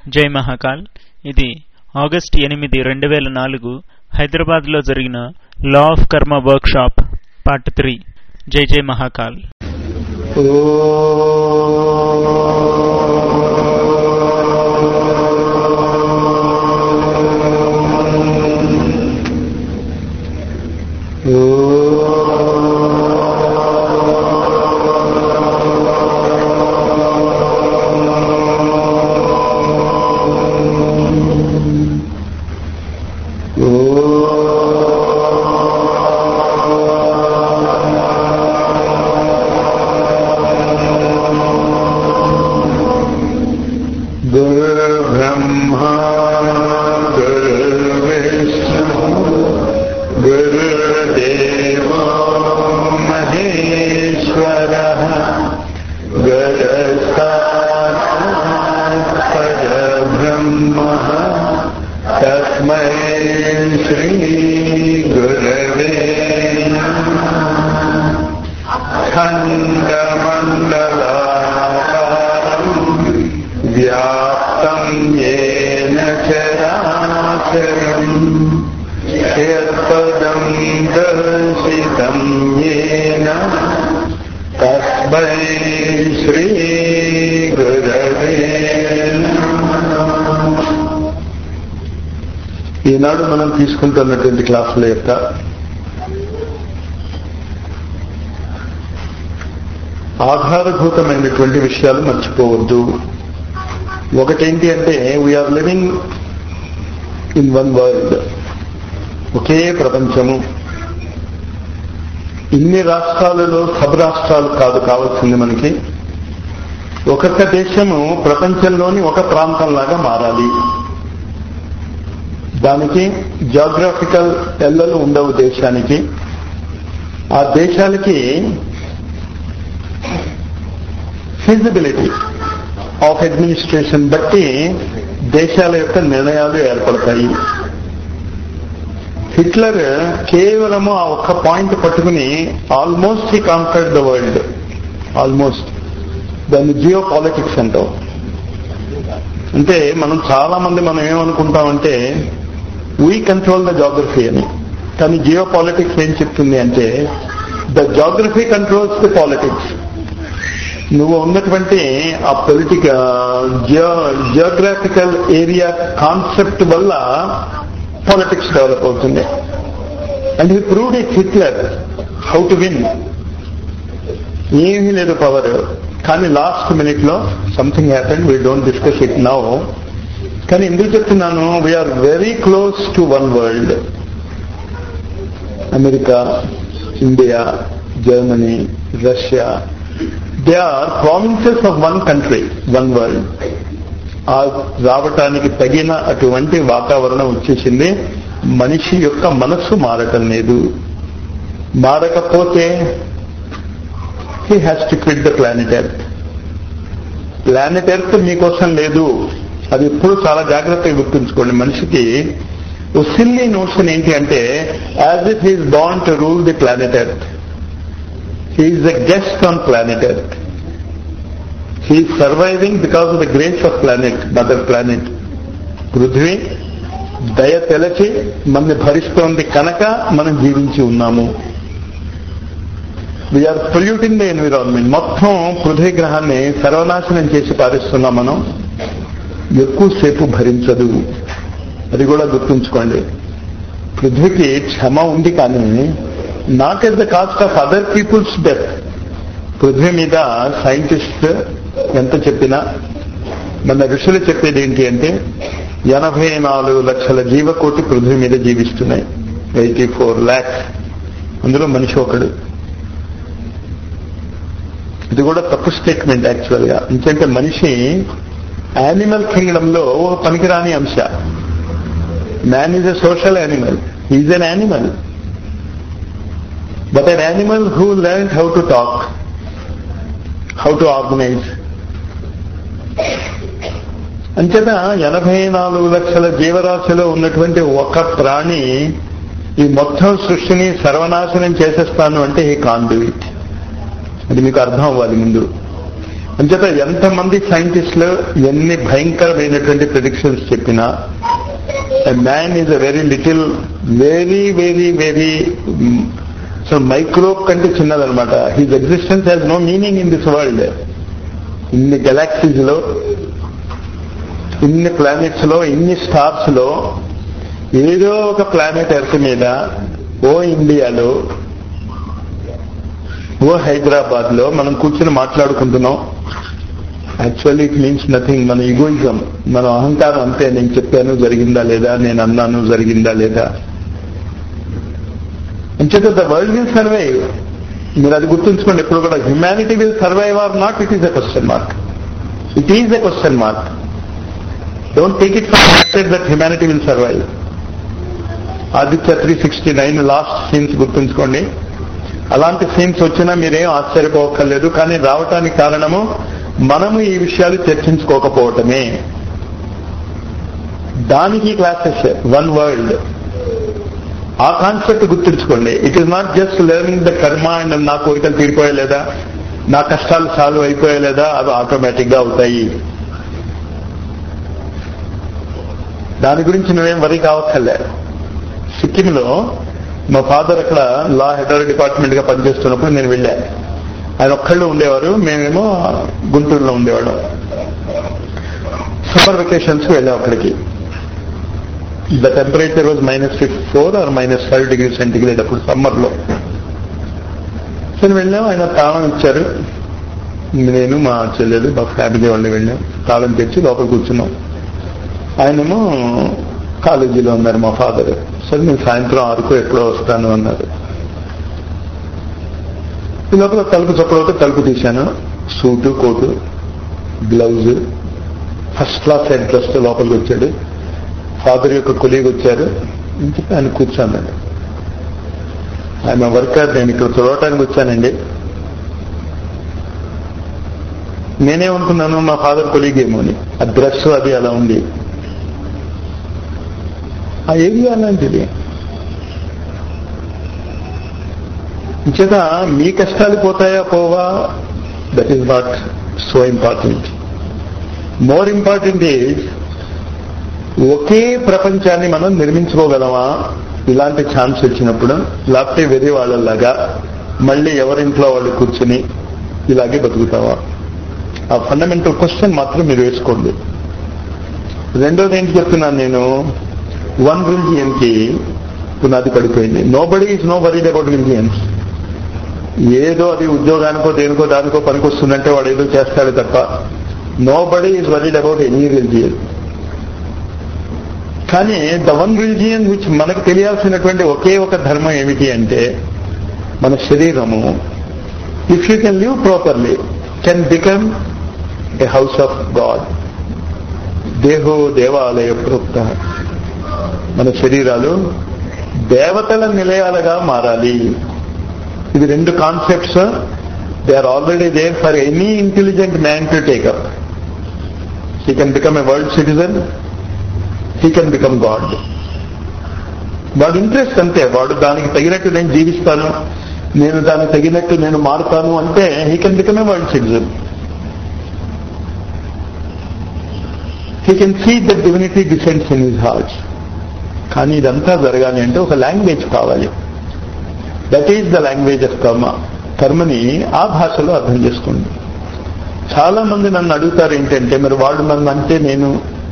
జై మహాకాల్ ఇది ఆగస్ట్ ఎనిమిది రెండు వేల నాలుగు హైదరాబాద్లో జరిగిన law of karma workshop part three జై జై మహాకాల్ गुरुर्ब्रह्मा गुरुर्विष्णु गुरुर्देवो महेश्वरः गुरुसाक्षात् परब्रह्मः तस्मै श्रीगुरवे खण्डमण्डलाकारम् व्याप्तं येन चराचरम् यत्पदं दर्शितं येन तस्मै श्रीगुरवे नमः. ఈనాడు మనం తీసుకుంటున్నటువంటి క్లాసుల యొక్క ఆధారభూతమైనటువంటి విషయాలు మర్చిపోవద్దు ఒకటేంటి అంటే we're living in one world ఒకే ప్రపంచము ఇన్ని రాష్ట్రాలలో సబ్ రాష్ట్రాలు కాదు కావాల్సింది మనకి ఒక్కొక్క దేశము ప్రపంచంలోని ఒక ప్రాంతంలాగా మారాలి దానికి జాగ్రఫికల్ ఎల్లలు ఉండవు దేశానికి ఆ దేశాలకి ఫిజిబిలిటీ ఆఫ్ అడ్మినిస్ట్రేషన్ బట్టి దేశాల యొక్క నిర్ణయాలు ఏర్పడతాయి హిట్లర్ కేవలము ఆ ఒక్క పాయింట్ పట్టుకుని almost he conquered the world almost దాన్ని జియో పాలిటిక్స్ అంటాం అంటే మనం చాలా మంది మనం ఏమనుకుంటామంటే వీ కంట్రోల్ ద జాగ్రఫీ అని కానీ జియో పాలిటిక్స్ ఏం చెప్తుంది అంటే the geography controls the politics నువ్వు ఉన్నటువంటి ఆ పొలిటిక జియోగ్రాఫికల్ ఏరియా కాన్సెప్ట్ వల్ల పాలిటిక్స్ డెవలప్ అవుతుంది and he proved it Hitler how to win ఏమీ లేదు పవర్ కానీ లాస్ట్ మినిట్ లో something happened we don't discuss it now కానీ ఎందుకు చెప్తున్నాను we're very close to one world America India Germany Russia they are provinces of one country one world ఆ రావటానికి తగిన అటువంటి వాతావరణం వచ్చేసింది మనిషి యొక్క మనస్సు మారటం లేదు మారకపోతే he has to quit the planet Earth planet Earth మీకోసం లేదు అది ఎప్పుడు చాలా జాగ్రత్తగా గుర్తుంచుకోండి మనిషికి ఓ సిల్లీ నోషన్ ఏంటి అంటే as it he's born to rule the planet Earth he's a guest on planet Earth he surviving because of the grace of planet mother planet పృథ్వీ దయ తెలచి మనని భరిస్తోంది కనుక మనం జీవించి ఉన్నాము వీఆర్ పొల్యూటింగ్ ద ఎన్విరాన్మెంట్ మొత్తం పృథ్వీ గ్రహాన్ని సర్వనాశనం చేసి పారిస్తున్నాం మనం ఎక్కువసేపు భరించదు అది కూడా గుర్తుంచుకోండి పృథ్వీకి క్షమ ఉంది కానీ not at the cost of other people's death పృథ్వీ మీద సైంటిస్ట్ ఎంత చెప్పినా మన ఋషులు చెప్పేది ఏంటి అంటే ఎనభై నాలుగు లక్షల జీవకోటి పృథ్వీ మీద జీవిస్తున్నాయి ఎయిటీ ఫోర్ ల్యాక్స్ అందులో మనిషి ఒకడు ఇది కూడా తప్పు స్టేట్మెంట్ యాక్చువల్ గా ఎందుకంటే మనిషి యానిమల్ కింగ్డమ్ లో ఒక పనికిరాని అంశ man is a social animal is an animal but an animal who learn how to talk how to organise అంచేత ఎనభై నాలుగు లక్షల జీవరాశిలో ఉన్నటువంటి ఒక ప్రాణి ఈ మొత్తం సృష్టిని సర్వనాశనం చేసేస్తాను అంటే ఈ కాన్ డూ ఇట్ అది మీకు అర్థం అవ్వాలి ముందు అంచేత ఎంతమంది సైంటిస్టులు ఎన్ని భయంకరమైనటువంటి ప్రిడిక్షన్స్ చెప్పినా man is a very little very very very so microbe కంటే చిన్నదనమాట his existence has no meaning in this world ఇన్ని గెలాక్సీస్ లో ఇన్ని ప్లానెట్స్ లో ఇన్ని స్టార్స్ లో ఏదో ఒక ప్లానెట్ ఎర్త్ మీద ఓ ఇండియాలో ఓ హైదరాబాద్ లో మనం కూర్చుని మాట్లాడుకుంటున్నాం యాక్చువల్లీ ఇట్ మీన్స్ నథింగ్ మన ఈగోయిజం మన అహంకారం అంతే నేను చెప్పాను జరిగిందా లేదా నేను అన్నాను జరిగిందా లేదా అంచేత ద వరల్డ్ విల్ సర్వైవ్ మీరు అది గుర్తుంచుకోండి ఎప్పుడు కూడా humanity will survive or not it is a question mark it is a question mark don't take it for that humanity will survive Aditya three sixty nine last scenes గుర్తుంచుకోండి అలాంటి scenes వచ్చినా మీరేం ఆశ్చర్యపోకర్లేదు కానీ రావటానికి కారణము మనము ఈ విషయాలు చర్చించుకోకపోవటమే దానికి క్లాసెస్ వన్ వరల్డ్ ఆ కాన్సెప్ట్ గుర్తుంచుకోండి it is not just learning the karma and నా కోరికలు తీరిపోయా లేదా నా కష్టాలు సాల్వ్ అయిపోయా లేదా అవి ఆటోమేటిక్ గా అవుతాయి దాని గురించి నువ్వేం వరి కావక్కర్లే సిక్కింలో మా ఫాదర్ అక్కడ లా హెడ్ డిపార్ట్మెంట్ గా పనిచేస్తున్నప్పుడు నేను వెళ్ళా ఆయన ఒక్కళ్ళు ఉండేవారు మేమేమో గుంటూరులో ఉండేవాళ్ళం సమ్మర్ వెకేషన్స్ వెళ్ళాం అక్కడికి the temperature was minus fifty four or minus five degree centigrade అప్పుడు సమ్మర్ లో సరే వెళ్ళాం ఆయన తాళం ఇచ్చారు నేను మా చెల్లెలు మా ఫ్యామిలీ వాళ్ళు వెళ్ళాం తాళం తెచ్చి లోపల కూర్చున్నాం ఆయనేమో కాలేజీలో ఉన్నారు మా ఫాదర్ సరే నేను సాయంత్రం ఆరుకు ఎప్పుడో వస్తాను అన్నారు ఈ లోపల తలుపు చొప్పలతో తలుపు తీశాను suit coat blouse first class address లోపలికి వచ్చాడు ఫాదర్ యొక్క కొలీగ్ వచ్చారు అని చెప్పి ఆయన కూర్చున్నాడు ఆయన వర్కర్ నేను ఇక్కడ చూడటానికి వచ్చానండి నేనేమనుకున్నాను మా ఫాదర్ కొలీగ్ ఏమో అని ఆ డ్రెస్ అది అలా ఉంది ఆ ఏరియా అలాంటిది చేత మీ కష్టాలు పోతాయా పోవా that is not so important more important is ఒకే ప్రపంచాన్ని మనం నిర్మించుకోగలమా ఇలాంటి ఛాన్స్ వచ్చినప్పుడు లేకపోతే వెరీ వాళ్ళలాగా మళ్ళీ ఎవరింట్లో వాళ్ళు కూర్చుని ఇలాగే బతుకుతావా ఆ ఫండమెంటల్ క్వశ్చన్ మాత్రం మీరు వేసుకోండి రెండోది ఏంటి చెప్తున్నాను నేను వన్ రిలిజియన్ కి పునాది పడిపోయింది nobody is no worried about religions ఏదో అది ఉద్యోగానికో దేనికో దానికో పనికొస్తుందంటే వాడు ఏదో చేస్తాడు తప్ప nobody is worried about any religion కానీ ద వన్ రిలిజియన్ విచ్ మనకు తెలియాల్సినటువంటి ఒకే ఒక ధర్మం ఏమిటి అంటే మన శరీరము if you can live properly can become a house of God దేహో దేవాలయ ప్రోక్త మన శరీరాలు దేవతల నిలయాలుగా మారాలి ఇది రెండు concepts they are already there for any intelligent man to take up he can become a world citizen he can become God వాడు ఇంట్రెస్ట్ అంతే వాడు దానికి తగినట్టు నేను జీవిస్తాను నేను దానికి తగినట్టు నేను మారుతాను అంటే he can become a world citizen he can see the divinity descends in his heart కానీ ఇదంతా జరగాలి అంటే ఒక లాంగ్వేజ్ కావాలి that is the language of karma కర్మని ఆ భాషలో అర్థం చేసుకోండి చాలా మంది నన్ను అడుగుతారు ఏంటంటే మరి వాడు నన్ను అంటే నేను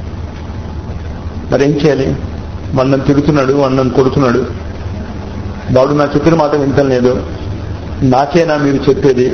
మరేం చేయాలి వాడు నన్ను తిరుగుతున్నాడు వాడు నన్ను కొడుతున్నాడు వాడు నా చెప్పిన మాట వింటం లేదు నాకేనా మీరు చెప్పేది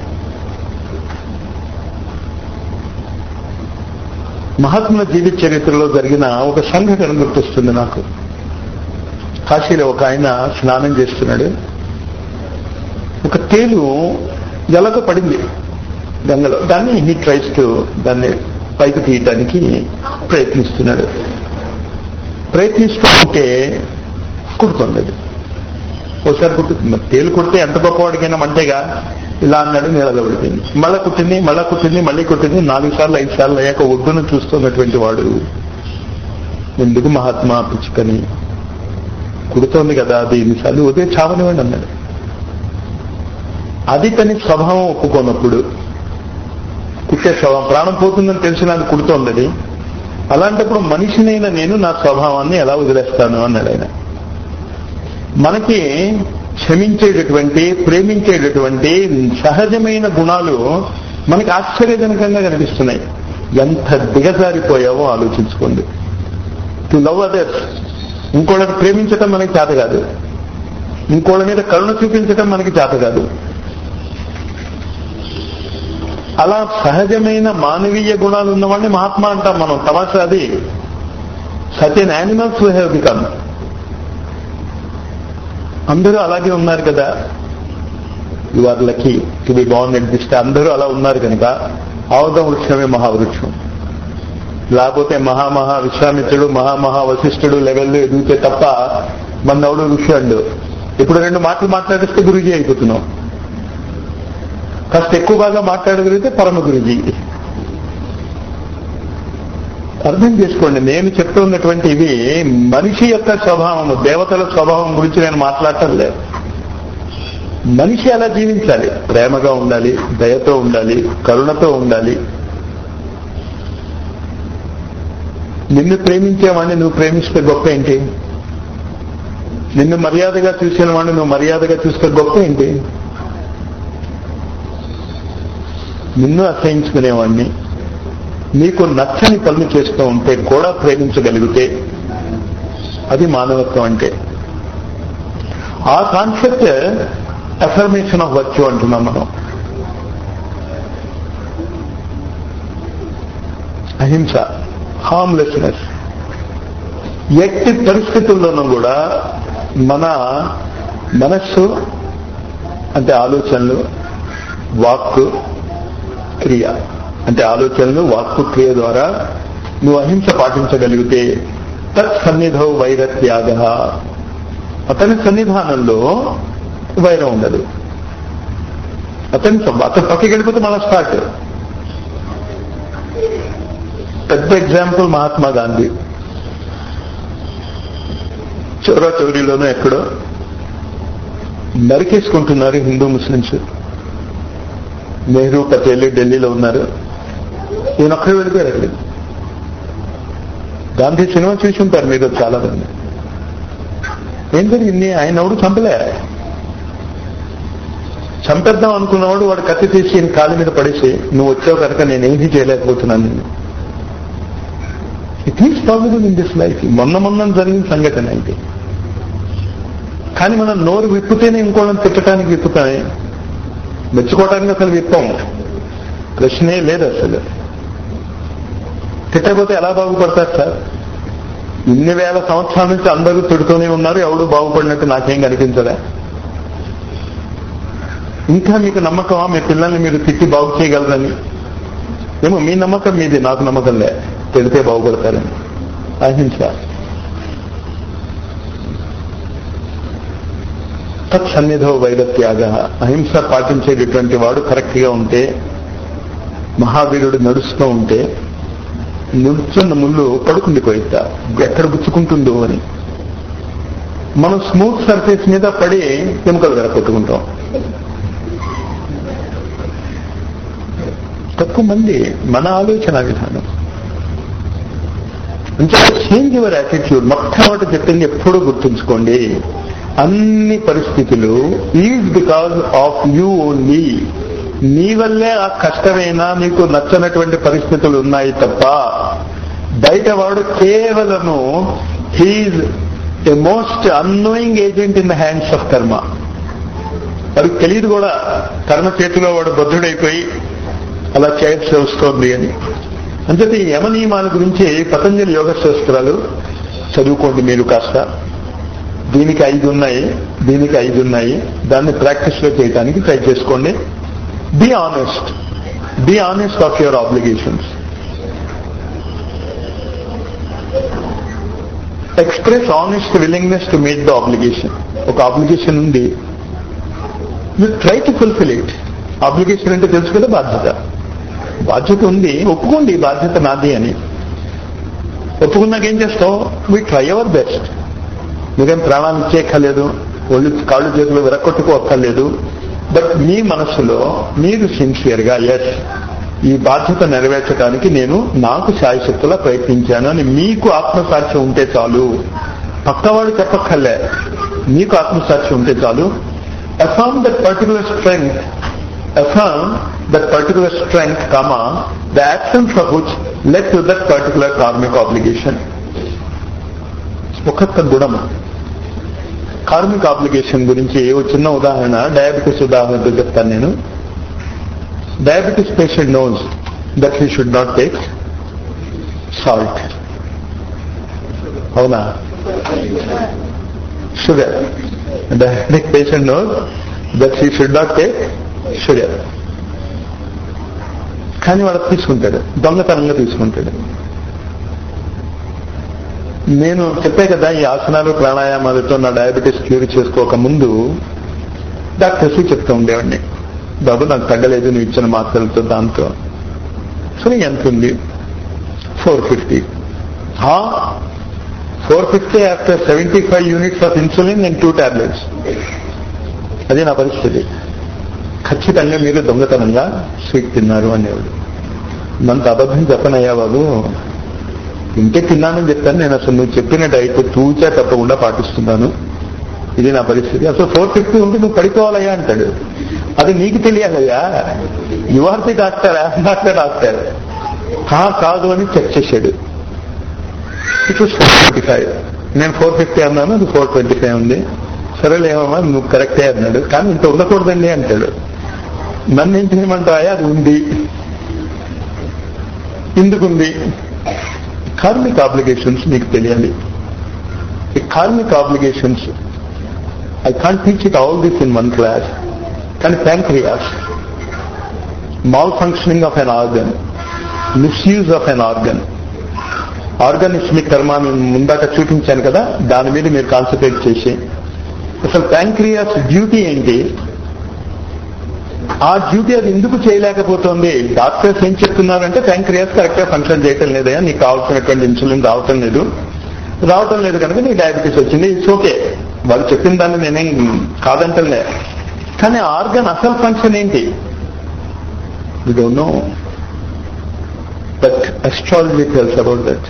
మహాత్ముల జీవిత చరిత్రలో జరిగిన ఒక సంఘటన గుర్తొస్తుంది నాకు కాశీలో ఒక ఆయన స్నానం చేస్తున్నాడు ఒక తేలు ఎలాగో పడింది గంగలో దాన్ని హీ ట్రైస్ టు దాన్ని పైకి తీయటానికి ప్రయత్నిస్తున్నాడు ప్రయత్నిస్తూ ఉంటే కుడుతుంది అది ఒకసారి కుట్టుతుంది తేలు కుడితే ఎంత గొప్పవాడికైనా మంటేగా ఇలా అన్నాడు నీళ్ళలో పడిపోయింది మళ్ళా కుట్టింది మళ్ళా కుట్టింది మళ్ళీ కుట్టింది నాలుగు సార్లు ఐదు సార్లు అయ్యాక ఒడ్డును చూస్తున్నటువంటి వాడు ఎందుకు మహాత్మా పిచ్చుకని కుడుతోంది కదా అది ఎన్నిసార్లు ఉదయం చావనివ్వండి అన్నాడు అది తన స్వభావం ఒప్పుకోనప్పుడు కుట్టే స్వభావం ప్రాణం పోతుందని తెలిసి నాకు కుడుతోంది అది అలాంటప్పుడు మనిషినైనా నేను నా స్వభావాన్ని ఎలా వదిలేస్తాను అన్నాడు ఆయన మనకి క్షమించేటటువంటి ప్రేమించేటటువంటి సహజమైన గుణాలు మనకి ఆశ్చర్యజనకంగా కనిపిస్తున్నాయి ఎంత దిగజారిపోయావో ఆలోచించుకోండి టు లవ్ అదర్స్ ఇంకోళ్ళకి ప్రేమించటం మనకి చేత కాదు ఇంకోళ్ళ మీద కరుణ చూపించటం మనకి చేత కాదు అలా సహజమైన మానవీయ గుణాలు ఉన్నవాడిని మహాత్మా అంటాం మనం తమాషా అది సర్టెన్ యానిమల్స్ హ్యావ్ బికమ్ అందరూ అలాగే ఉన్నారు కదా you are lucky to be born at this అందరూ అలా ఉన్నారు కనుక ఆవుద వృక్షమే మహావృక్షం లేకపోతే మహామహా విశ్వామిత్రుడు మహామహా వశిష్ఠుడు లెవెల్లో ఎదిగితే తప్ప మన ఎవడు ఋషుడు ఇప్పుడు రెండు మాటలు మాట్లాడిస్తే గురుజీ అయిపోతున్నాం కాస్త ఎక్కువ బాగా మాట్లాడగలిగితే పరమ గురుజీ అర్థం చేసుకోండి నేను చెప్తున్నటువంటి ఇవి మనిషి యొక్క స్వభావము దేవతల స్వభావం గురించి నేను మాట్లాడటం లేదు మనిషి ఎలా జీవించాలి ప్రేమగా ఉండాలి దయతో ఉండాలి కరుణతో ఉండాలి నిన్ను ప్రేమించేవాడిని నువ్వు ప్రేమిస్తే గొప్ప ఏంటి నిన్ను మర్యాదగా చూసిన వాడిని నువ్వు మర్యాదగా చూస్తే గొప్ప ఏంటి నిన్ను అసహించుకునేవాడిని నీకు నచ్చని పనులు చేస్తూ ఉంటే కూడా ప్రేమించగలిగితే అది మానవత్వం అంటే ఆ కాన్సెప్ట్ అఫర్మేషన్ ఆఫ్ వర్చ్యూ అంటున్నాం మనం అహింస హార్మ్లెస్నెస్ ఎట్టి పరిస్థితుల్లోనూ కూడా మన మనస్సు అంటే ఆలోచనలు వాక్కు క్రియ అంటే ఆలోచనలు వాక్కు క్రియ ద్వారా నువ్వు అహింస పాటించగలిగితే తత్ సన్నిధౌ వైరత్యాగ అతని సన్నిధానంలో వైరం ఉండదు అతని అతను పక్కకి వెళ్ళిపోతే మళ్ళా స్టార్ట్ పెద్ద ఎగ్జాంపుల్ మహాత్మా గాంధీ చౌరా చౌరీలోనూ ఎక్కడో నరికేసుకుంటున్నారు హిందూ ముస్లింస్ నెహ్రూ పటేల్ ఢిల్లీలో ఉన్నారు ఈయన ఒక్కడే వెళ్ళిపోయారు అక్కడ గాంధీ సినిమా చూసి ఉంటారు మీరు చాలా మంది ఏం జరిగింది ఆయన ఎవడు చంపలే చంపేద్దాం అనుకున్నవాడు వాడు కత్తి తీసి ఈయన కాళ్ళ మీద పడేసి నువ్వు వచ్చావు కనుక నేనేమీ చేయలేకపోతున్నాను నేను it is possible in this life మొన్న మొన్న జరిగిన సంఘటన ఇది కానీ మనం నోరు విప్పితేనే ఇంకోళ్ళని తిట్టడానికి విప్పుతామే మెచ్చుకోవడానికి అసలు విప్పాము ప్రశ్నే లేదు అసలు తిట్టకపోతే ఎలా బాగుపడతారు సార్ ఇన్ని వేల సంవత్సరాల నుంచి అందరూ తిడుతూనే ఉన్నారు ఎవడు బాగుపడినట్టు నాకేం కనిపించలే ఇంకా మీకు నమ్మకమా మీ పిల్లల్ని మీరు తిట్టి బాగు చేయగలరని ఏమో మీ నమ్మకం మీది నాకు నమ్మకం లే తిడితే బాగుపడతారని అహింస తత్సన్నిధో వైరత్యాగ అహింస పాటించేటటువంటి వాడు కరెక్ట్ గా ఉంటే మహావీరుడు నడుస్తూ ఉంటే నిల్చున్న ముళ్ళు పడుకుండిపోయిద్దా ఎక్కడ గుచ్చుకుంటుందో అని మనం స్మూత్ సర్ఫేస్ మీద పడి ఎముకలు కొట్టుకుంటాం తక్కువ మంది మన ఆలోచన విధానం అంటే చేంజ్ యువర్ యాటిట్యూడ్ మొట్టమొదటి చెప్పింది ఎప్పుడూ గుర్తుంచుకోండి అన్ని పరిస్థితులు is because of you only నీ వల్లే ఆ కష్టమైన నీకు నచ్చనటువంటి పరిస్థితులు ఉన్నాయి తప్ప బయట వాడు కేవలము he's a most annoying agent in the hands of karma వాడికి తెలియదు కూడా కర్మ చేతిలో వాడు బద్ధుడైపోయి అలా చేయాల్సి వస్తోంది అని అంచేత ఈ యమ నియమాల గురించి పతంజలి యోగ శాస్త్రాలు చదువుకోండి మీరు కాస్త దీనికి ఐదు ఉన్నాయి దీనికి ఐదు ఉన్నాయి దాన్ని ప్రాక్టీస్ లో చేయడానికి ట్రై చేసుకోండి be honest be honest of your obligations express honest willingness to meet the obligation ఒక ఆబ్లిగేషన్ ఉంది you try to fulfil it obligation అంటే తెలుసు కదా బాధ్యత బాధ్యత ఉంది ఒప్పుకోండి ఈ బాధ్యత నాది అని ఒప్పుకున్నాక ఏం చేస్తావు వీ ట్రై అవర్ బెస్ట్ మీరేం ప్రాణాలు ఇచ్చేయక్కర్లేదు ఒళ్ళు కాళ్ళు చేతులు విరక్కొట్టుకోక్కర్లేదు బట్ మీ మనసులో మీరు సిన్సియర్గా ఎస్ ఈ బాధ్యత నెరవేర్చడానికి నేను నాకు శాయశక్తులా ప్రయత్నించాను అని మీకు ఆత్మసాక్ష్యం ఉంటే చాలు పక్కవాడు చెప్పక్కర్లే మీకు ఆత్మసాక్ష్యం ఉంటే చాలు affirm that particular strength affirm that particular strength comma the actions of which let to that particular karmic obligation ఒక్కొక్క గుణము కార్మిక్ ఆబ్లిగేషన్ గురించి ఏ చిన్న ఉదాహరణ డయాబెటీస్ ఉదాహరణతో చెప్తాను నేను diabetes patient knows that he should not take salt అవునా sugar diabetic patient knows that he should not take sugar కానీ వాడు తీసుకుంటాడు దొంగతనంగా తీసుకుంటాడు నేను చెప్పే కదా ఈ ఆసనాలు ప్రాణాయామాలతో నా డయాబెటీస్ క్యూర్ చేసుకోక ముందు డాక్టర్స్ చెప్తూ ఉండేవాడిని బాబు నాకు తగ్గలేదు నువ్వు ఇచ్చిన మాత్రలతో దాంతో సరే ఎంత ఉంది four fifty four fifty after seventy five units of insulin and two tablets అదే నా పరిస్థితి ఖచ్చితంగా మీరు దొంగతనంగా స్వీట్ తిన్నారు అనేవాడు మనకు అబద్ధం చెప్పనయ్యా బాబు ఇంటే తిన్నానని చెప్తాను నేను అసలు నువ్వు చెప్పిన డైట్ తూచా తప్పకుండా పాటిస్తున్నాను ఇది నా పరిస్థితి అసలు ఫోర్ ఫిఫ్టీ ఉంటే నువ్వు పడిపోవాలయ్యా అంటాడు అది నీకు తెలియాలయ్యా యువర్తి డాక్టర్ డాక్టర్ డాక్టర్ కా కాదు అని చెక్ చేశాడు it was four twenty five నేను ఫోర్ ఫిఫ్టీ అన్నాను అది ఫోర్ ట్వంటీ ఫైవ్ ఉంది సరేలేమమ్మా నువ్వు కరెక్టే అన్నాడు కానీ ఇంత ఉండకూడదండి అంటాడు నన్ను ఏం చేయమంటాయా అది ఉంది ఎందుకుంది కార్మిక్ ఆబ్లిగేషన్స్ మీకు తెలియాలి ఈ karmic obligations I can't teach it all this in one class కానీ pancreas malfunctioning of an organ misuse of an organ organismic karma నేను ముందాక చూపించాను కదా దాని మీద మీరు కాన్సన్ట్రేట్ చేసి అసలు ప్యాంక్రియాస్ డ్యూటీ ఏంటి ఆ డ్యూటీ అది ఎందుకు చేయలేకపోతుంది డాక్టర్స్ ఏం చెప్తున్నారంటే ప్యాంక్రియాస్ కరెక్ట్ గా ఫంక్షన్ చేయటం లేదయా నీకు కావాల్సినటువంటి ఇన్సులిన్ రావటం లేదు రావటం లేదు కనుక నీకు డయాబెటీస్ వచ్చింది ఇట్స్ ఓకే వాళ్ళు చెప్పిన దాన్ని నేనేం కాదంటలే కానీ ఆర్గన్ అసలు ఫంక్షన్ ఏంటి we don't know but astrology tells about that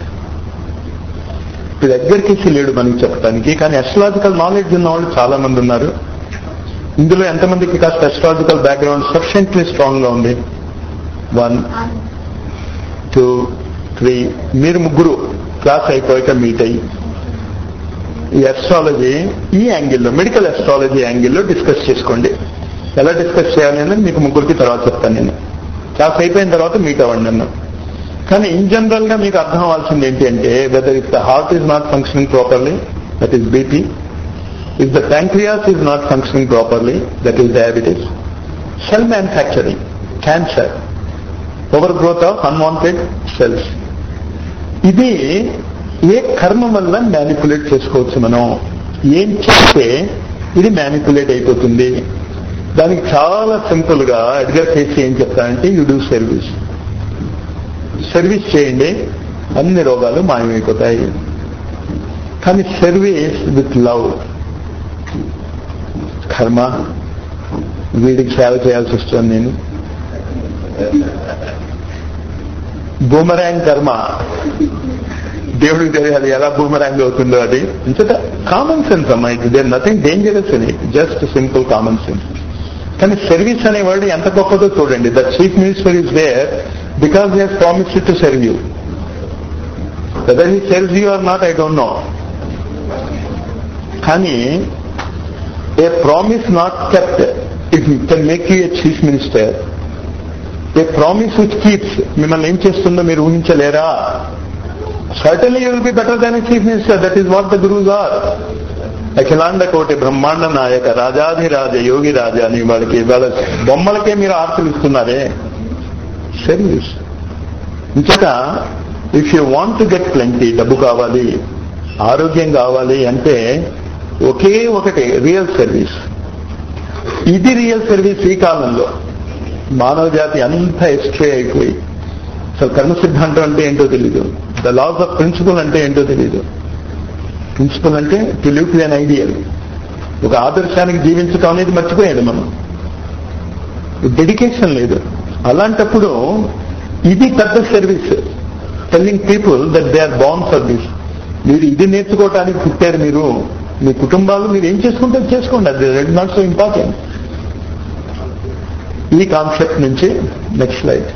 దగ్గరికి లేడు మనకి చెప్పడానికి కానీ అస్ట్రాలజికల్ నాలెడ్జ్ ఉన్న వాళ్ళు చాలా మంది ఉన్నారు ఇందులో ఎంతమందికి కాస్త అస్ట్రాలజికల్ బ్యాక్గ్రౌండ్ సఫిషియెంట్లీ స్ట్రాంగ్ గా ఉంది వన్ టూ త్రీ మీరు ముగ్గురు క్లాస్ అయిపోయాక మీట్ అయ్యి ఈ అస్ట్రాలజీ ఈ యాంగిల్లో మెడికల్ అస్ట్రాలజీ యాంగిల్లో డిస్కస్ చేసుకోండి ఎలా డిస్కస్ చేయాలి అనేది మీకు ముగ్గురికి తర్వాత చెప్తాను నేను క్లాస్ అయిపోయిన తర్వాత మీట్ అవ్వండి నన్ను కానీ ఇన్ జనరల్ గా మీకు అర్థం అవ్వాల్సింది ఏంటి అంటే whether if the heart is not functioning properly that is BP if the pancreas is not functioning properly that is diabetes cell manufacturing cancer over growth of unwanted cells ఇది ఏ కర్మ వల్ల మ్యానిపులేట్ చేసుకోవచ్చు మనం ఏం చేస్తే ఇది మ్యానిపులేట్ అయిపోతుంది దానికి చాలా సింపుల్ గా అడ్గర్ చేసి ఏం చెప్తానంటే యూ డూ సర్వీస్ సర్వీస్ చేయండి అన్ని రోగాలు మాయమైపోతాయి కానీ సర్వీస్ విత్ లవ్ కర్మ వీడికి సేవ చేయాల్సి వస్తుంది నేను బూమరాంగ్ కర్మ దేవుడికి తెలియాలి ఎలా బూమరాంగ్ అవుతుందో అది ఇంతట కామన్ సెన్స్ అమ్మా ఇట్ దేర్ నథింగ్ డేంజరస్ అని జస్ట్ సింపుల్ కామన్ సెన్స్ కానీ సర్వీస్ అనేవాడు ఎంత గొప్పదో చూడండి the chief minister is there because they promise to serve you whether he sells you or not I don't know కానీ a promise not kept it can make you a chief minister a promise which keeps మిమ్మల్ని ఏం చేస్తుందో మీరు ఊహించలేరా certainly you will be better than chief minister that is what the gurus are అఖిలాండ కోటి బ్రహ్మాండ నాయక రాజాధిరాజ యోగి రాజా అని వాళ్ళకి వాళ్ళ బొమ్మలకే మీరు ఆర్తులు ఇస్తున్నారే సర్వీస్ ఇంతక if you want to get plenty డబ్బు కావాలి ఆరోగ్యం కావాలి అంటే ఒకే ఒకటి రియల్ సర్వీస్ ఇది రియల్ సర్వీస్ ఈ కాలంలో మానవ జాతి అంతా ఎస్ట్రే అయిపోయి అసలు కర్మ సిద్ధాంతం అంటే ఏంటో తెలీదు ద లాస్ ఆఫ్ ప్రిన్సిపల్ అంటే ఏంటో తెలీదు ప్రిన్సిపల్ అంటే to live to an ideal ఒక ఆదర్శానికి జీవించటం అనేది మర్చిపోయాడు మనం డెడికేషన్ లేదు అలాంటప్పుడు ఇది పెద్ద service telling people that they are born service మీరు ఇది నేర్చుకోవటానికి పుట్టారు మీరు మీ కుటుంబాలు మీరు ఏం చేసుకుంటే చేసుకోండి అది రెడ్ నాట్ సో ఇంపార్టెంట్ ఈ కాన్సెప్ట్ నుంచి నెక్స్ట్ స్లైడ్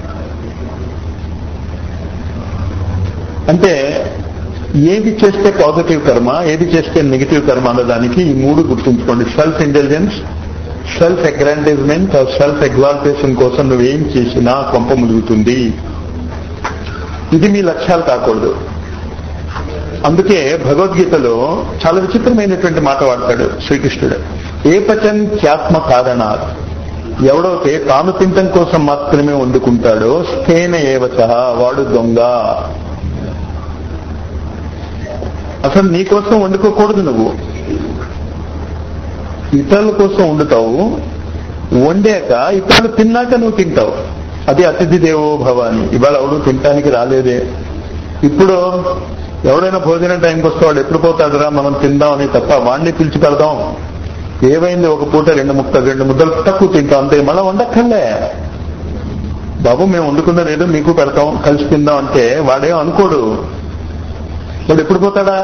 అంటే ఏది చేస్తే పాజిటివ్ కర్మ ఏది చేస్తే నెగిటివ్ కర్మ అన్నదానికి ఈ మూడు గుర్తుంచుకోండి self intelligence self aggrandisement self exaltation కోసం నువ్వేం చేసినా కొంప ములుగుతుంది ఇది మీ లక్ష్యాలు కాకూడదు అందుకే భగవద్గీతలో చాలా విచిత్రమైనటువంటి మాట వాడతాడు శ్రీకృష్ణుడు ఏ పచన్ త్యాత్మ కారణాలు ఎవడైతే తాను తింటం కోసం మాత్రమే వండుకుంటాడో స్థేన ఏవచ వాడు దొంగ అసలు నీ కోసం వండుకోకూడదు నువ్వు ఇతరుల కోసం వండుతావు వండాక ఇతరులు తిన్నాక నువ్వు తింటావు అది అతిథి దేవో భవ అని ఇవాళ ఎవడు తినటానికి రాలేదే ఇప్పుడు ఎవడైనా భోజనం టైంకి వస్తే వాడు ఎప్పుడు పోతాడురా మనం తిందాం అని తప్ప వాడిని పిలిచి పెడదాం ఏమైంది ఒక పూట రెండు ముక్కలు రెండు ముద్దలు తక్కువ తింటాం అంతే మళ్ళీ వండక్కర్లే బాబు మేము వండుకున్న లేదు మీకు పెడతాం కలిసి తిందాం అంటే వాడేం అనుకోడు వాడు ఎప్పుడు పోతాడా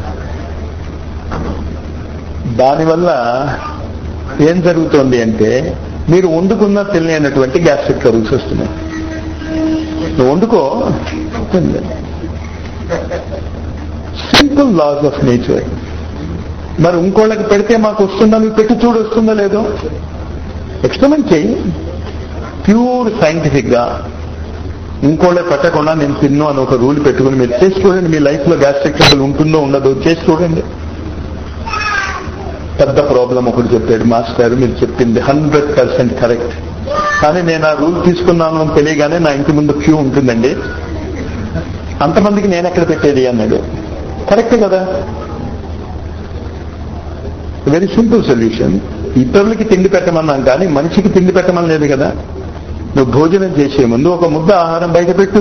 దానివల్ల ఏం జరుగుతోంది అంటే మీరు వండుకున్న తెలియనటువంటి గ్యాస్ట్రిక్ ట్రబుల్స్ వస్తున్నాయి నువ్వు వండుకో సింపుల్ లాస్ ఆఫ్ నేచర్ మరి ఇంకోళ్ళకి పెడితే మాకు వస్తుందా నువ్వు పెట్టి చూడు వస్తుందో లేదో ఎక్స్పెరిమెంట్ చేయి ప్యూర్ సైంటిఫిక్ గా ఇంకోళ్ళే పెట్టకుండా నేను తిన్ను అని ఒక రూల్ పెట్టుకుని మీరు చేసి చూడండి మీ లైఫ్ లో గ్యాస్ట్రిక్ ట్రబుల్ ఉంటుందో ఉండదో చేసి చూడండి పెద్ద ప్రాబ్లం ఒకటి చెప్పాడు మాస్టర్ మీరు చెప్పింది హండ్రెడ్ పర్సెంట్ కరెక్ట్ కానీ నేను ఆ రూల్ తీసుకున్నాను అని తెలియగానే నా ఇంటి ముందు క్యూ ఉంటుందండి అంతమందికి నేను ఎక్కడ పెట్టేది అన్నాడు కరెక్ట్ కదా వెరీ సింపుల్ సొల్యూషన్ ఇతరులకి తిండి పెట్టమన్నాం కానీ మనిషికి తిండి పెట్టమని లేదు కదా నువ్వు భోజనం చేసే ముందు ఒక ముద్ద ఆహారం బయట పెట్టు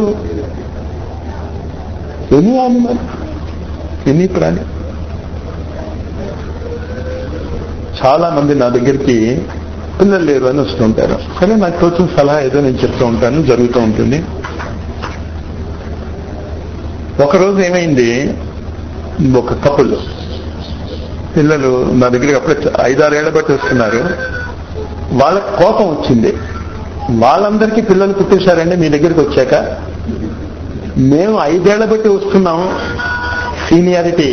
ఎనీ యానిమల్ ఎనీ ప్రాణి చాలా మంది నా దగ్గరికి పిల్లలు లేరు అని వస్తుంటారు సరే నాకు తోచిన సలహా ఏదో నేను చెప్తూ ఉంటాను జరుగుతూ ఉంటుంది ఒకరోజు ఏమైంది ఒక కపుల్ పిల్లలు నా దగ్గరికి అప్పుడే ఐదారేళ్ల బట్టి వస్తున్నారు వాళ్ళకి కోపం వచ్చింది వాళ్ళందరికీ పిల్లలు పుట్టేశారండి మీ దగ్గరికి వచ్చాక మేము ఐదేళ్ల బట్టి వస్తున్నాం సీనియారిటీ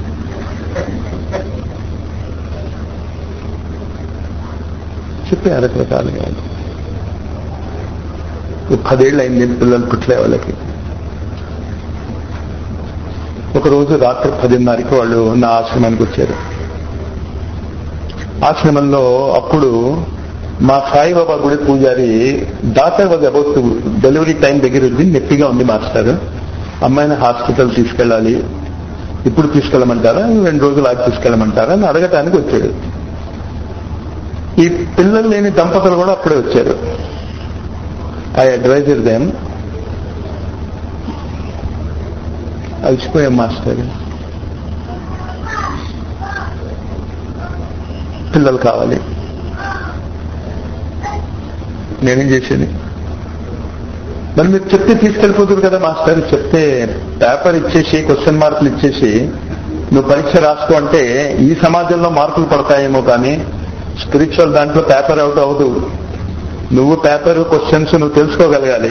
చెప్పే రకరకాలుగా పదేళ్ళు అయింది పిల్లలు పుట్టలే వాళ్ళకి ఒకరోజు రాత్రి పదిన్నరకి వాళ్ళు నా ఆశ్రమానికి వచ్చారు ఆశ్రమంలో అప్పుడు మా సాయిబాబా గుడి పూజారి doctor was about delivery time దగ్గర ఉంది నొప్పిగా ఉంది మాస్టర్ అమ్మాయిని హాస్పిటల్ తీసుకెళ్ళాలి ఇప్పుడు తీసుకెళ్ళమంటారా రెండు రోజులు ఆగి తీసుకెళ్ళమంటారా అని అడగటానికి వచ్చాడు ఈ పిల్లలు లేని దంపతులు కూడా అప్పుడే వచ్చారు ఐ అడ్వైజర్ దెమ్ అలసిపోయాం మాస్టర్ పిల్లలు కావాలి నేనేం చేసేది మరి మీరు చెప్తే తీసుకెళ్ళిపోతుంది కదా మాస్టర్ చెప్తే పేపర్ ఇచ్చేసి క్వశ్చన్ మార్కులు ఇచ్చేసి నువ్వు పరీక్ష రాసుకో అంటే ఈ సమాజంలో మార్కులు పడతాయేమో కానీ స్పిరిచువల్ దాంట్లో పేపర్ అవుట్ అవ్వదు నువ్వు పేపర్ క్వశ్చన్స్ నువ్వు తెలుసుకోగలగాలి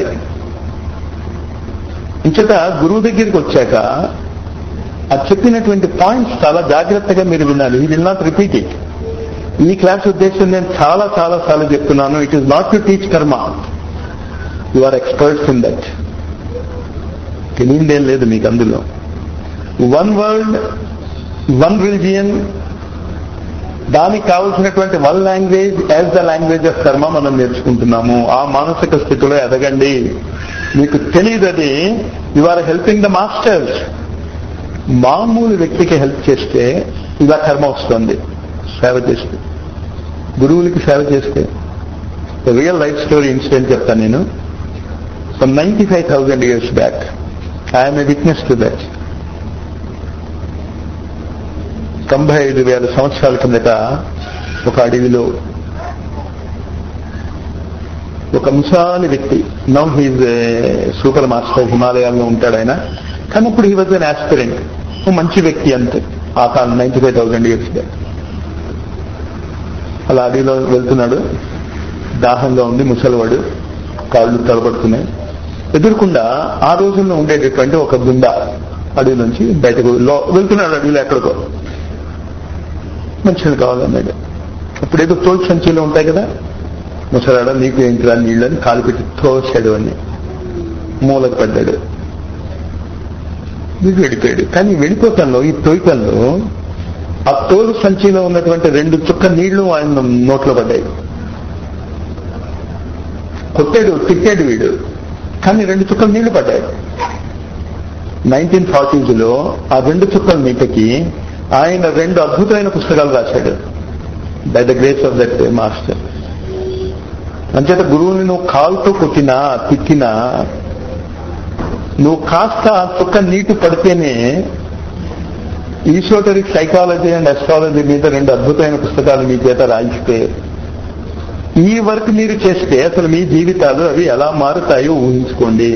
ఇంచట గురువు దగ్గరికి వచ్చాక ఆ చెప్పినటువంటి పాయింట్స్ చాలా జాగ్రత్తగా మీరు వినాలి ఈ విల్ నాట్ రిపీట్ ఇట్ ఈ క్లాస్ ఉద్దేశం నేను చాలా చాలా సార్లు చెప్తున్నాను it is not to teach karma you are experts in that తెలియదేం లేదు మీకు అందులో వన్ వరల్డ్ వన్ రిలిజియన్ దానికి కావలసినటువంటి one language as the language of karma మనం నేర్చుకుంటున్నాము ఆ మానసిక స్థితిలో ఎదగండి మీకు తెలియదు అది you are helping the masters మామూలు వ్యక్తికి హెల్ప్ చేస్తే ఇలా కర్మ వస్తుంది సేవ చేస్తే గురువులకి సేవ చేస్తే రియల్ లైఫ్ స్టోరీ ఇన్సిడెంట్ చెప్తాను నేను some ninety five thousand years back I'm a witness to that తొంభై ఐదు వేల సంవత్సరాల కిందట ఒక అడవిలో ఒక ముసాలి వ్యక్తి నౌ హీజ్ సూపర్ మాస్టర్ హిమాలయాల్లో ఉంటాడు ఆయన కానీ ఇప్పుడు హీ వాజ్ అన్ ఆస్పిరెంట్ ఓ మంచి వ్యక్తి అంతే ఆ కాలం నైన్టీ ఫైవ్ థౌసండ్ ఇయర్స్ అలా అడవిలో వెళ్తున్నాడు దాహంగా ఉంది ముసలివాడు కాళ్ళు తలపడుతున్నాయి ఎదురుకుండా ఆ రోజుల్లో ఉండేటటువంటి ఒక గుండ అడవి నుంచి బయటకు లో- వెళ్తున్నాడు అడవిలో ఎక్కడికో మంచిది కావాలన్నాడు అప్పుడు ఏదో తోలు సంచిలో ఉంటాయి కదా ముసలాడ నీకు ఏంటిరా నీళ్ళని కాలు పెట్టి తోసాడు అని మూలకు పడ్డాడు వీడు వెళ్ళిపోయాడు కానీ వెళ్ళిపోతాను ఈ తోయికంలో ఆ తోలు సంచిలో ఉన్నటువంటి రెండు చుక్క నీళ్లు ఆయన నోట్లో పడ్డాయి కొట్టాడు తిట్టాడు వీడు కానీ రెండు చుక్కలు నీళ్లు పడ్డాయి నైన్టీన్ ఫార్టీస్లో ఆ రెండు చుక్కల నీటికి ఆయన రెండు అద్భుతమైన పుస్తకాలు రాశాడు by the grace of that master అంచేత గురువుని నువ్వు కాలుతో కొట్టినా తిట్టినా నువ్వు కాస్త ఆ చుక్క నీటి పడితేనే ఈసోటరిక్ సైకాలజీ అండ్ అస్ట్రాలజీ మీద రెండు అద్భుతమైన పుస్తకాలు మీ చేత రాయిస్తే ఈ వర్క్ మీరు చేస్తే అసలు మీ జీవితాలు అవి ఎలా మారుతాయో ఊహించుకోండి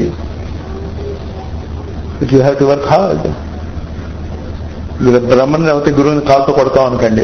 it you have to work hard మీరు బ్రహ్మని అవుతే గురువుని కాలుతో కొడతాం అనకండి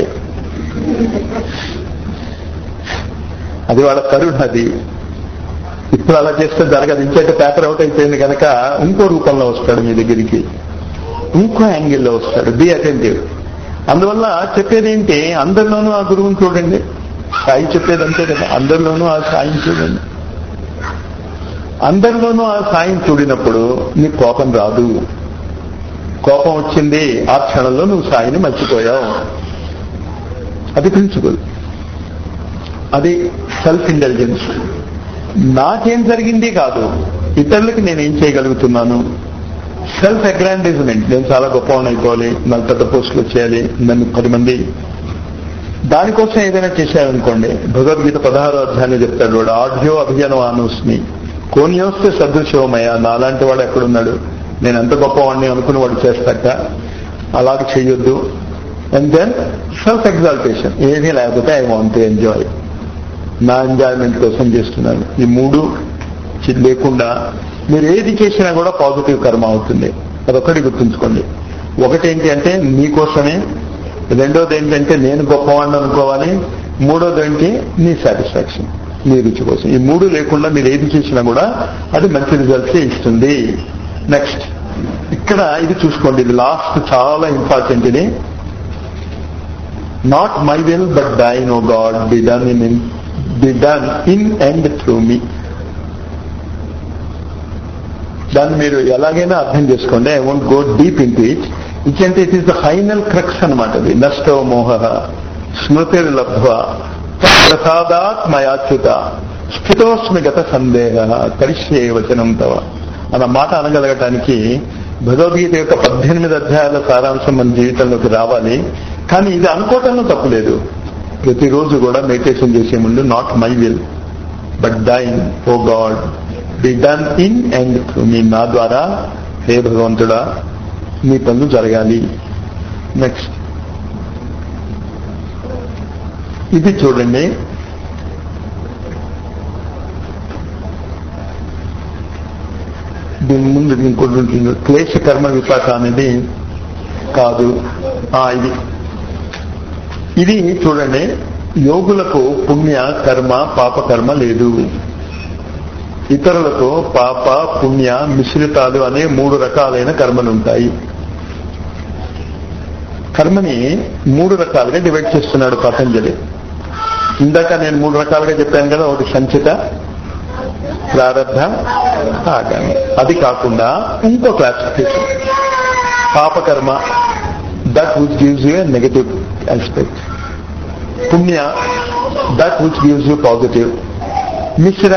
అది వాళ్ళ కరుణ అది ఇప్పుడు అలా చేస్తే జరగదు ఇంకేట పేపర్ అవుట్ అయిపోయింది కనుక ఇంకో రూపంలో వస్తాడు మీ దగ్గరికి ఇంకో యాంగిల్లో వస్తాడు బి అటెంటివ్ అందువల్ల చెప్పేది ఏంటి అందరిలోనూ ఆ గురువుని చూడండి సాయి చెప్పేది అంతే కదా అందరిలోనూ ఆ సాయం చూడండి అందరిలోనూ ఆ సాయం చూడినప్పుడు నీకు కోపం రాదు కోపం వచ్చింది ఆ క్షణంలో నువ్వు సాయిని మర్చిపోయావు అది ప్రిన్సిపల్ అది సెల్ఫ్ ఇంటెలిజెన్స్ నాకేం జరిగింది కాదు ఇతరులకి నేనేం చేయగలుగుతున్నాను సెల్ఫ్ అగ్రాండైజ్మెంట్ నేను చాలా గొప్పవాడిని అయిపోవాలి నాకు పెద్ద పోస్టులు వచ్చేయాలి నన్ను పది మంది దానికోసం ఏదైనా చేశారనుకోండి భగవద్గీత పదహారో అధ్యాయంలో చెప్తాడు వాడు ఆఢ్యో అభిజనవానుస్మి కోనియోస్తే సదృశోమయ నాలాంటి వాడు ఎక్కడున్నాడు నేను ఎంత గొప్పవాడిని అనుకుని వాడు చేస్తాక అలాగే చెయ్యొద్దు అండ్ దెన్ సెల్ఫ్ ఎగ్జాల్టేషన్ ఏమీ లేకపోతే ఐ వాంట్ ఎంజాయ్ నా ఎంజాయ్మెంట్ కోసం చేస్తున్నాను ఈ మూడు చి- లేకుండా మీరు ఏది చేసినా కూడా పాజిటివ్ కర్మ అవుతుంది అదొకటి గుర్తుంచుకోండి ఒకటేంటి అంటే మీకోసమే రెండోది ఏంటంటే నేను గొప్పవాడిని అనుకోవాలి మూడోది ఏంటి నీ సాటిస్ఫాక్షన్ మీ రుచి కోసం ఈ మూడు లేకుండా మీరు ఏది చేసినా కూడా అది మంచి రిజల్ట్స్ ఇస్తుంది నెక్స్ట్ ఇక్కడ ఇది చూసుకోండి ఇది లాస్ట్ చాలా ఇంపార్టెంట్ ఇది not my will but thine O God be done in be done in and through me దాన్ని మీరు ఎలాగైనా అర్థం చేసుకోండి I won't go deep into it ఇచ్చంటే it is the final crux అనమాట అది నష్టో మోహ స్మృతిర్ లబ్ధ్వ ప్రసాదాత్ మయాచ్యుత స్థితోస్మి గత సందేహ కరిష్యే వచనం తవ అన్న మాట అనగలగటానికి భగవద్గీత యొక్క పద్దెనిమిది అధ్యాయాల సారాంశం మన జీవితంలోకి రావాలి కానీ ఇది అనుకోవటంలో తప్పులేదు ప్రతిరోజు కూడా మెడిటేషన్ చేసే ముందు not my will but thine O God be done in and through me నా ద్వారా హే భగవంతుడా మీ పనులు జరగాలి నెక్స్ట్ ఇది చూడండి దీని ముందు ఇంకోటి ఉంటుంది క్లేశ కర్మ విపాక అనేది కాదు ఆ, ఇది ఇది చూడండి యోగులకు పుణ్య కర్మ పాప కర్మ లేదు ఇతరులకు పాప పుణ్య మిశ్రితాలు అనే మూడు రకాలైన కర్మలు ఉంటాయి కర్మని మూడు రకాలుగా డివైడ్ చేస్తున్నాడు పతంజలి ఇందాక నేను మూడు రకాలుగా చెప్పాను కదా ఒకటి సంచిత ప్రారంభ ఆగామి అది కాకుండా ఇంకో క్లాసిఫికేషన్ పాపకర్మ that which gives you negative aspect పుణ్య that which gives you positive మిశ్ర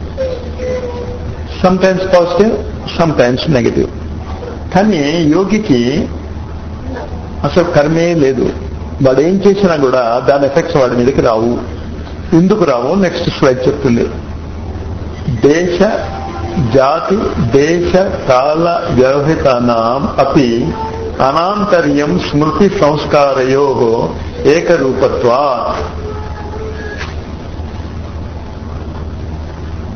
sometimes positive sometimes negative కానీ యోగికి అసలు కర్మే లేదు వాడు ఏం చేసినా కూడా దాని ఎఫెక్ట్స్ వాడి మీదకి రావు ఎందుకు రావు నెక్స్ట్ స్లైడ్ చెప్తుంది దేశ జాతి దేశ కాల వ్యవహితానాం అపి అనాంతర్యం స్మృతి సంస్కారయో ఏకరూపత్వా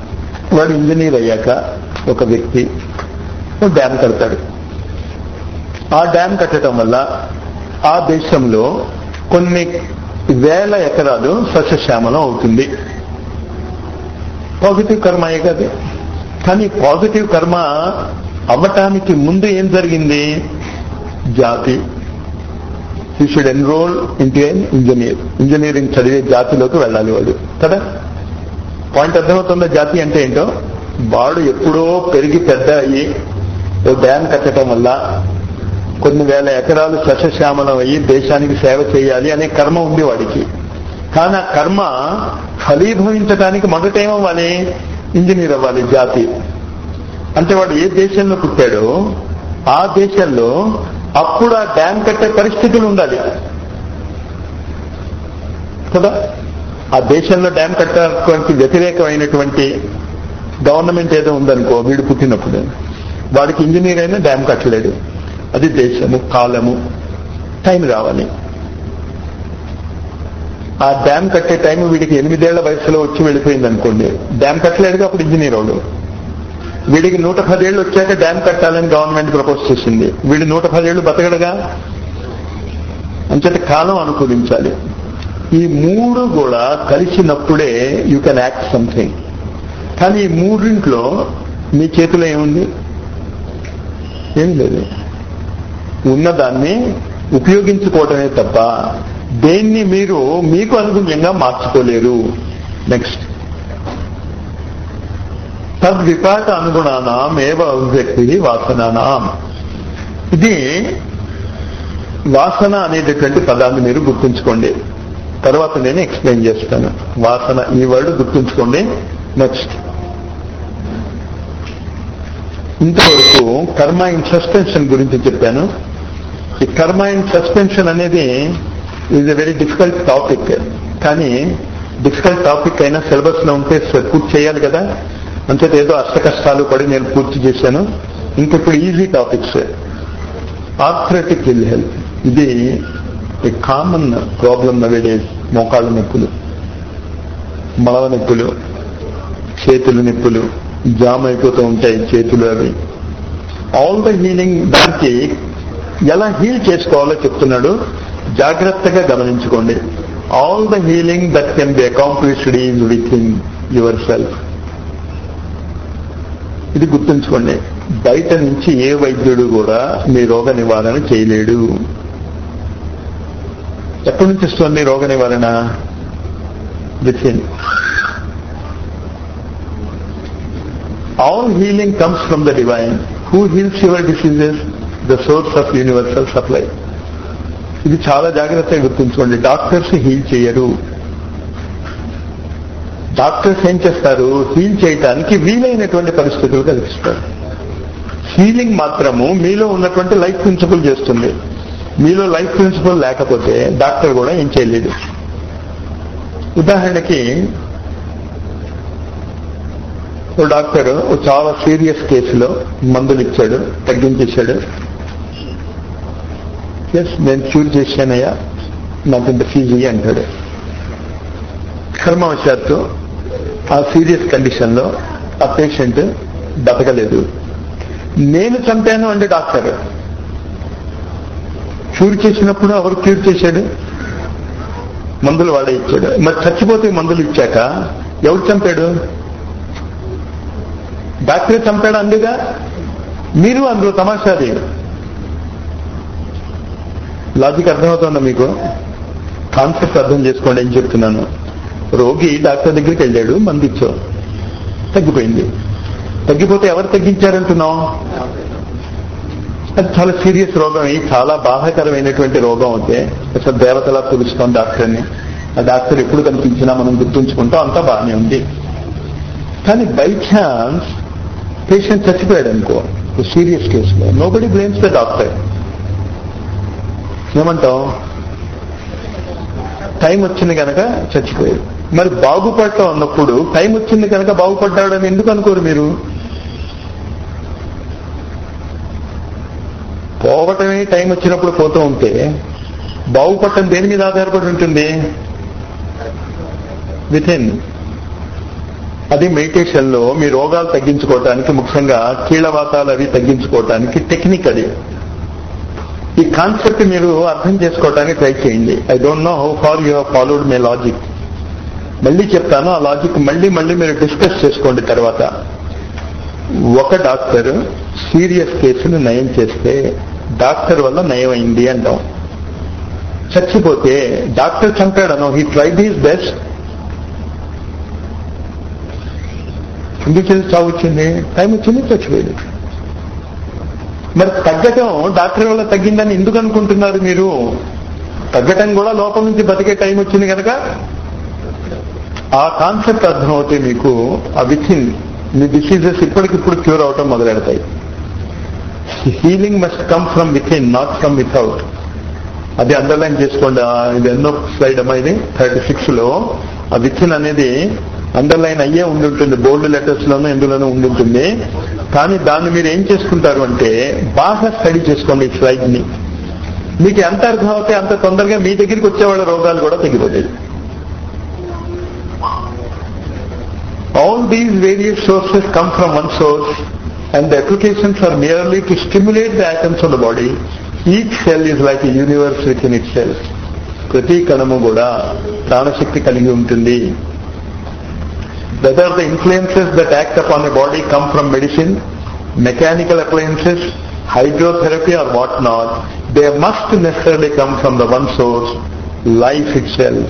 వాడు ఇంజనీర్ అయ్యాక ఒక వ్యక్తి ఓ డ్యామ్ కడతాడు ఆ డ్యామ్ కట్టడం వల్ల ఆ దేశంలో కొన్ని వేల ఎకరాలు సస్యశ్యామలం అవుతుంది పాజిటివ్ కర్మ అయ్యే కదా కానీ పాజిటివ్ కర్మ అవ్వటానికి ముందు ఏం జరిగింది జాతి you should enrol into an engineer engineering చదివే జాతిలోకి వెళ్ళాలి వాడు కదా పాయింట్ అర్థమవుతుందా జాతి అంటే ఏంటో వాడు ఎప్పుడో పెరిగి పెద్ద అయ్యి ఓ డ్యామ్ కట్టడం వల్ల కొన్ని వేల ఎకరాలు సస్యశ్యామలం అయ్యి దేశానికి సేవ చేయాలి అనే కర్మ ఉంది వాడికి కానీ ఆ కర్మ ఫలీభవించడానికి మొదట ఏమవ్వాలి ఇంజనీర్ అవ్వాలి జాతి అంటే వాడు ఏ దేశంలో పుట్టాడో ఆ దేశంలో అప్పుడు ఆ డ్యామ్ కట్టే పరిస్థితులు ఉండాలి కదా ఆ దేశంలో డ్యామ్ కట్టడానికి వ్యతిరేకమైనటువంటి గవర్నమెంట్ ఏదో ఉందనుకో వీడు పుట్టినప్పుడు వాడికి ఇంజనీర్ అయినా డ్యామ్ కట్టలేడు అది దేశము కాలము టైం రావాలి ఆ డ్యామ్ కట్టే టైం వీడికి ఎనిమిదేళ్ల వయసులో వచ్చి వెళ్ళిపోయింది అనుకోండి డ్యామ్ కట్టలేడుగా అప్పుడు ఇంజనీర్ అవడు వీడికి నూట పదేళ్ళు వచ్చాక డ్యామ్ కట్టాలని గవర్నమెంట్ ప్రపోజ్ చేసింది వీడు నూట పదేళ్ళు బతకడగా అంతటి కాలం అనుకూలించాలి ఈ మూడు కూడా కలిసినప్పుడే యూ కెన్ యాక్ట్ సంథింగ్ కానీ ఈ మూడింట్లో మీ చేతిలో ఏముంది ఏం లేదు ఉన్నదాన్ని ఉపయోగించుకోవటమే తప్ప దేన్ని మీరు మీకు అనుగుణ్యంగా మార్చుకోలేరు నెక్స్ట్ తద్విపాక అనుగుణానాం ఏవ అభివ్యక్తి వాసనానాం ఇది వాసన అనేటటువంటి పదాన్ని మీరు గుర్తుంచుకోండి తర్వాత నేను ఎక్స్ప్లెయిన్ చేస్తాను వాసన ఈ వర్డ్ గుర్తుంచుకోండి నెక్స్ట్ ఇంతవరకు కర్మ ఇన్ సస్పెన్షన్ గురించి చెప్పాను ఈ కర్మ ఇన్ సస్పెన్షన్ అనేది is a very difficult topic కానీ డిఫికల్ట్ టాపిక్ అయినా సిలబస్ లో ఉంటే పూర్తి చేయాలి కదా అంతేత ఏదో అష్ట కష్టాలు పడి నేను పూర్తి చేశాను ఇంకిప్పుడు easy topics arthritic ill health ఇది కామన్ ప్రాబ్లం నవేడేస్ మోకాళ్ళ నొప్పులు మలవ నొప్పులు చేతులు నొప్పులు జామ్ అయిపోతూ ఉంటాయి చేతులు అవి ఆల్ ద హీలింగ్ దానికి ఎలా హీల్ చేసుకోవాలో చెప్తున్నాడు జాగ్రత్తగా గమనించుకోండి all the healing that can be accomplished is within yourself ఇది గుర్తుంచుకోండి బయట నుంచి ఏ వైద్యుడు కూడా మీ రోగ నివారణ చేయలేడు ఎక్కడి నుంచి వస్తుంది రోగ నివారణ within all healing comes from the divine who heals your diseases the source of universal supply ఇది చాలా జాగ్రత్తగా గుర్తుంచుకోండి డాక్టర్స్ హీల్ చేయరు డాక్టర్స్ ఏం చేస్తారు హీల్ చేయటానికి వీలైనటువంటి పరిస్థితులు కల్పిస్తారు హీలింగ్ మాత్రము మీలో ఉన్నటువంటి లైఫ్ ప్రిన్సిపల్ చేస్తుంది మీలో లైఫ్ ప్రిన్సిపల్ లేకపోతే డాక్టర్ కూడా ఏం చేయలేదు ఉదాహరణకి ఓ డాక్టర్ ఓ చాలా సీరియస్ కేసులో మందులు ఇచ్చాడు తగ్గించేశాడు ఎస్ నేను క్యూర్ చేశానయ్యా నాకు ఇంత ఫీజు ఇయ్యి అంటాడు కర్మవశాత్తు ఆ సీరియస్ కండిషన్ లో ఆ పేషెంట్ బతకలేదు నేను చంపాను అంటే డాక్టర్ క్యూర్ చేసినప్పుడు ఎవరు క్యూర్ చేశాడు మందులు వాడే ఇచ్చాడు మరి చచ్చిపోతే మందులు ఇచ్చాక ఎవరు చంపాడు డాక్టర్ చంపాడు అందుగా మీరు అందులో తమాషాది లాజిక్ అర్థమవుతుందా మీకు కాన్సెప్ట్ అర్థం చేసుకోండి ఏం చెప్తున్నాను రోగి డాక్టర్ దగ్గరికి వెళ్ళాడు మంది ఇచ్చావు తగ్గిపోయింది తగ్గిపోతే ఎవరు తగ్గించారంటున్నాం అది చాలా సీరియస్ రోగం అయ్యి చాలా బాధాకరమైనటువంటి రోగం అయితే అసలు దేవతలా పిలుస్తాం డాక్టర్ని ఆ డాక్టర్ ఎప్పుడు కనిపించినా మనం గుర్తుంచుకుంటాం అంతా బాగానే ఉంది కానీ బై ఛాన్స్ పేషెంట్ చచ్చిపోయాడు అనుకో సీరియస్ కేసులో nobody blames the doctor ఏమంటాం టైం వచ్చింది కనుక చచ్చిపోయాడు మరి బాగుపడటం అన్నప్పుడు టైం వచ్చింది కనుక బాగుపడ్డాడు అని ఎందుకు అనుకోరు మీరు పోవటమే టైం వచ్చినప్పుడు పోతూ ఉంటే బాగుపడటం దేని మీద ఆధారపడి ఉంటుంది విత్ ఇన్ అది మెడిటేషన్ లో మీ రోగాలు తగ్గించుకోవటానికి ముఖ్యంగా కీళ్ళవాతాలు అవి తగ్గించుకోవటానికి టెక్నిక్ అది ఈ కాన్సెప్ట్ మీరు అర్థం చేసుకోవటానికి ట్రై చేయండి I don't know how far you followed my logic మళ్ళీ చెప్తాను ఆ లాజిక్ మళ్ళీ మళ్ళీ మీరు డిస్కస్ చేసుకోండి తర్వాత ఒక డాక్టర్ సీరియస్ కేసును నయం చేస్తే డాక్టర్ వల్ల నయం అయింది అంటాం చచ్చిపోతే డాక్టర్ చంపాడను హీ ట్రైడ్ హీస్ బెస్ట్ ఎందుకు చేసి చావు వచ్చింది టైం వచ్చింది చచ్చిపోయింది మరి తగ్గటం డాక్టర్ వల్ల తగ్గిందని ఎందుకు అనుకుంటున్నారు మీరు తగ్గటం కూడా లోపల నుంచి బతికే టైం వచ్చింది కనుక ఆ కాన్సెప్ట్ అర్థమవుతే మీకు ఆ విచిన్ మీ డిసీజెస్ ఇప్పటికిప్పుడు క్యూర్ అవటం మొదలెడతాయి healing must come from within not from without అది అండర్లైన్ చేసుకోండి ఆ ఇది ఎన్నో స్లైడ్ అమ్మా ఇది థర్టీ సిక్స్ లో ఆ విచిన్ అనేది అండర్లైన్ అయ్యే ఉండి ఉంటుంది బోల్డ్ లెటర్స్ లోనూ ఎందులోనూ ఉండి ఉంటుంది కానీ దాన్ని మీరు ఏం చేసుకుంటారు అంటే బాగా స్టడీ చేసుకోండి ఈ స్లైడ్ ని మీకు ఎంత అర్థం అవుతే అంత తొందరగా మీ దగ్గరికి వచ్చేవాళ్ళ రోగాలు కూడా తగ్గిపోతాయి All these various sources come from one source and the applications are merely to stimulate the atoms of the body. Each cell is like a universe within itself. ప్రతి కణము కూడా ప్రాణశక్తి కలిగి ఉంటుంది whether the influences that act upon a body come from medicine, mechanical appliances, hydrotherapy or what not, they must necessarily come from the one source, life itself.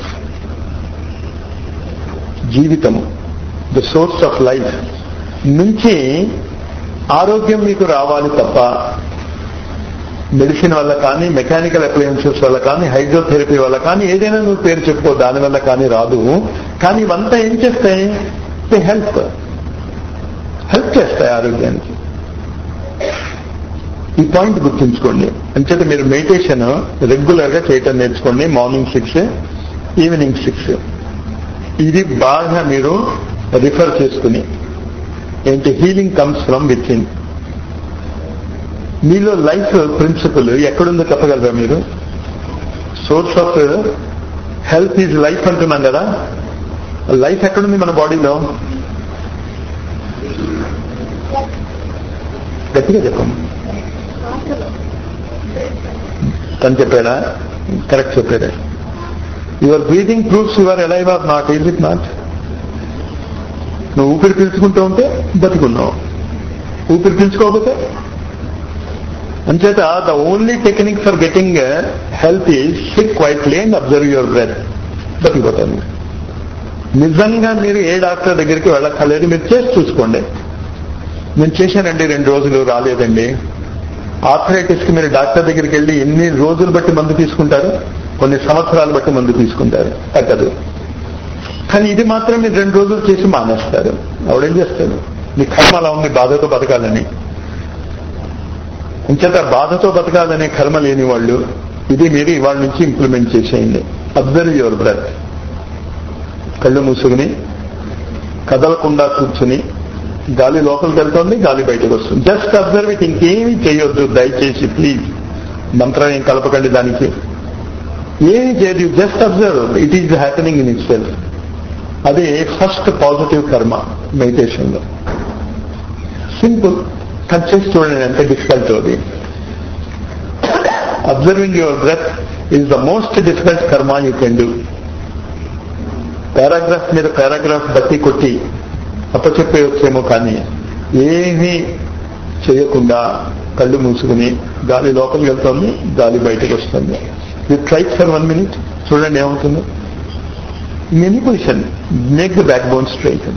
జీవితము the source of life నుంచి ఆరోగ్యం మీకు రావాలి తప్ప medicine వల్ల కానీ mechanical appliances వల్ల కానీ హైడ్రోథెరపీ వల్ల కానీ ఏదైనా నువ్వు పేరు చెప్పుకో దాని వల్ల కానీ రాదు కానీ ఇవంతా ఏం చేస్తాయి హెల్ప్ హెల్ప్ చేస్తాయి ఆరోగ్యానికి ఈ పాయింట్ గుర్తుంచుకోండి అంచేత మీరు మెడిటేషన్ రెగ్యులర్ గా చేయటం నేర్చుకోండి మార్నింగ్ సిక్స్ ఈవినింగ్ సిక్స్ ఇది బాగా మీరు రిఫర్ చేసుకుని ఏంటి healing comes from within మీలో లైఫ్ ప్రిన్సిపల్ ఎక్కడుందో చెప్పగలరా మీరు source of health is life అంటున్నాం కదా లైఫ్ ఎక్కడుంది మన బాడీలో గట్టిగా చెప్పము తను చెప్పాడా కరెక్ట్ చెప్పాడా your breathing proves you're alive or not is it not నువ్వు ఊపిరి పీల్చుకుంటూ ఉంటే బతికున్నావు ఊపిరి పీల్చుకోకపోతే అంచేత the only technique for getting health is sit quietly and observe your breath బతికిపోతాను నిజంగా మీరు ఏ డాక్టర్ దగ్గరికి వెళ్ళక్కర్లేదు మీరు చేసి చూసుకోండి నేను చేశానండి రెండు రోజులు రాలేదండి ఆర్థరైటిస్ కి మీరు డాక్టర్ దగ్గరికి వెళ్ళి ఎన్ని రోజులు బట్టి మందు తీసుకుంటారు కొన్ని సంవత్సరాలు బట్టి మందు తీసుకుంటారు తగ్గదు కానీ ఇది మాత్రం మీరు రెండు రోజులు చేసి మానేస్తారు ఆవిడేం చేస్తారు మీ కర్మ అలా ఉంది బాధతో బతకాలని ఇంచేత బాధతో బతకాలనే కర్మ లేని వాళ్ళు ఇది మీరు ఇవాళ నుంచి ఇంప్లిమెంట్ చేసేయండి అబ్జర్వ్ యువర్ బ్రెత్ కళ్ళు మూసుకుని కదలకుండా కూర్చుని గాలి లోపలికి వెళ్తోంది గాలి బయటకు వస్తుంది జస్ట్ అబ్జర్వ్ ఇట్ ఇంకేమీ చేయొద్దు దయచేసి ప్లీజ్ మంత్రం ఏం కలపకండి దానికి ఏమీ చేయదు just observe it is happening in itself అది ఫస్ట్ పాజిటివ్ కర్మ మెడిటేషన్ లో సింపుల్ కట్ చేసి చూడండి ఎంత డిఫికల్ట్ అది observing your breath is the most difficult karma you can do paragraph మీద పారాగ్రాఫ్ బట్టి కొట్టి అప్పచెప్పేయొచ్చేమో కానీ ఏమీ చేయకుండా కళ్ళు మూసుకుని గాలి లోపలికి వెళ్తుంది గాలి బయటకు వస్తుంది you try for one minute చూడండి ఏమవుతుందో in any position, make the backbone straighten.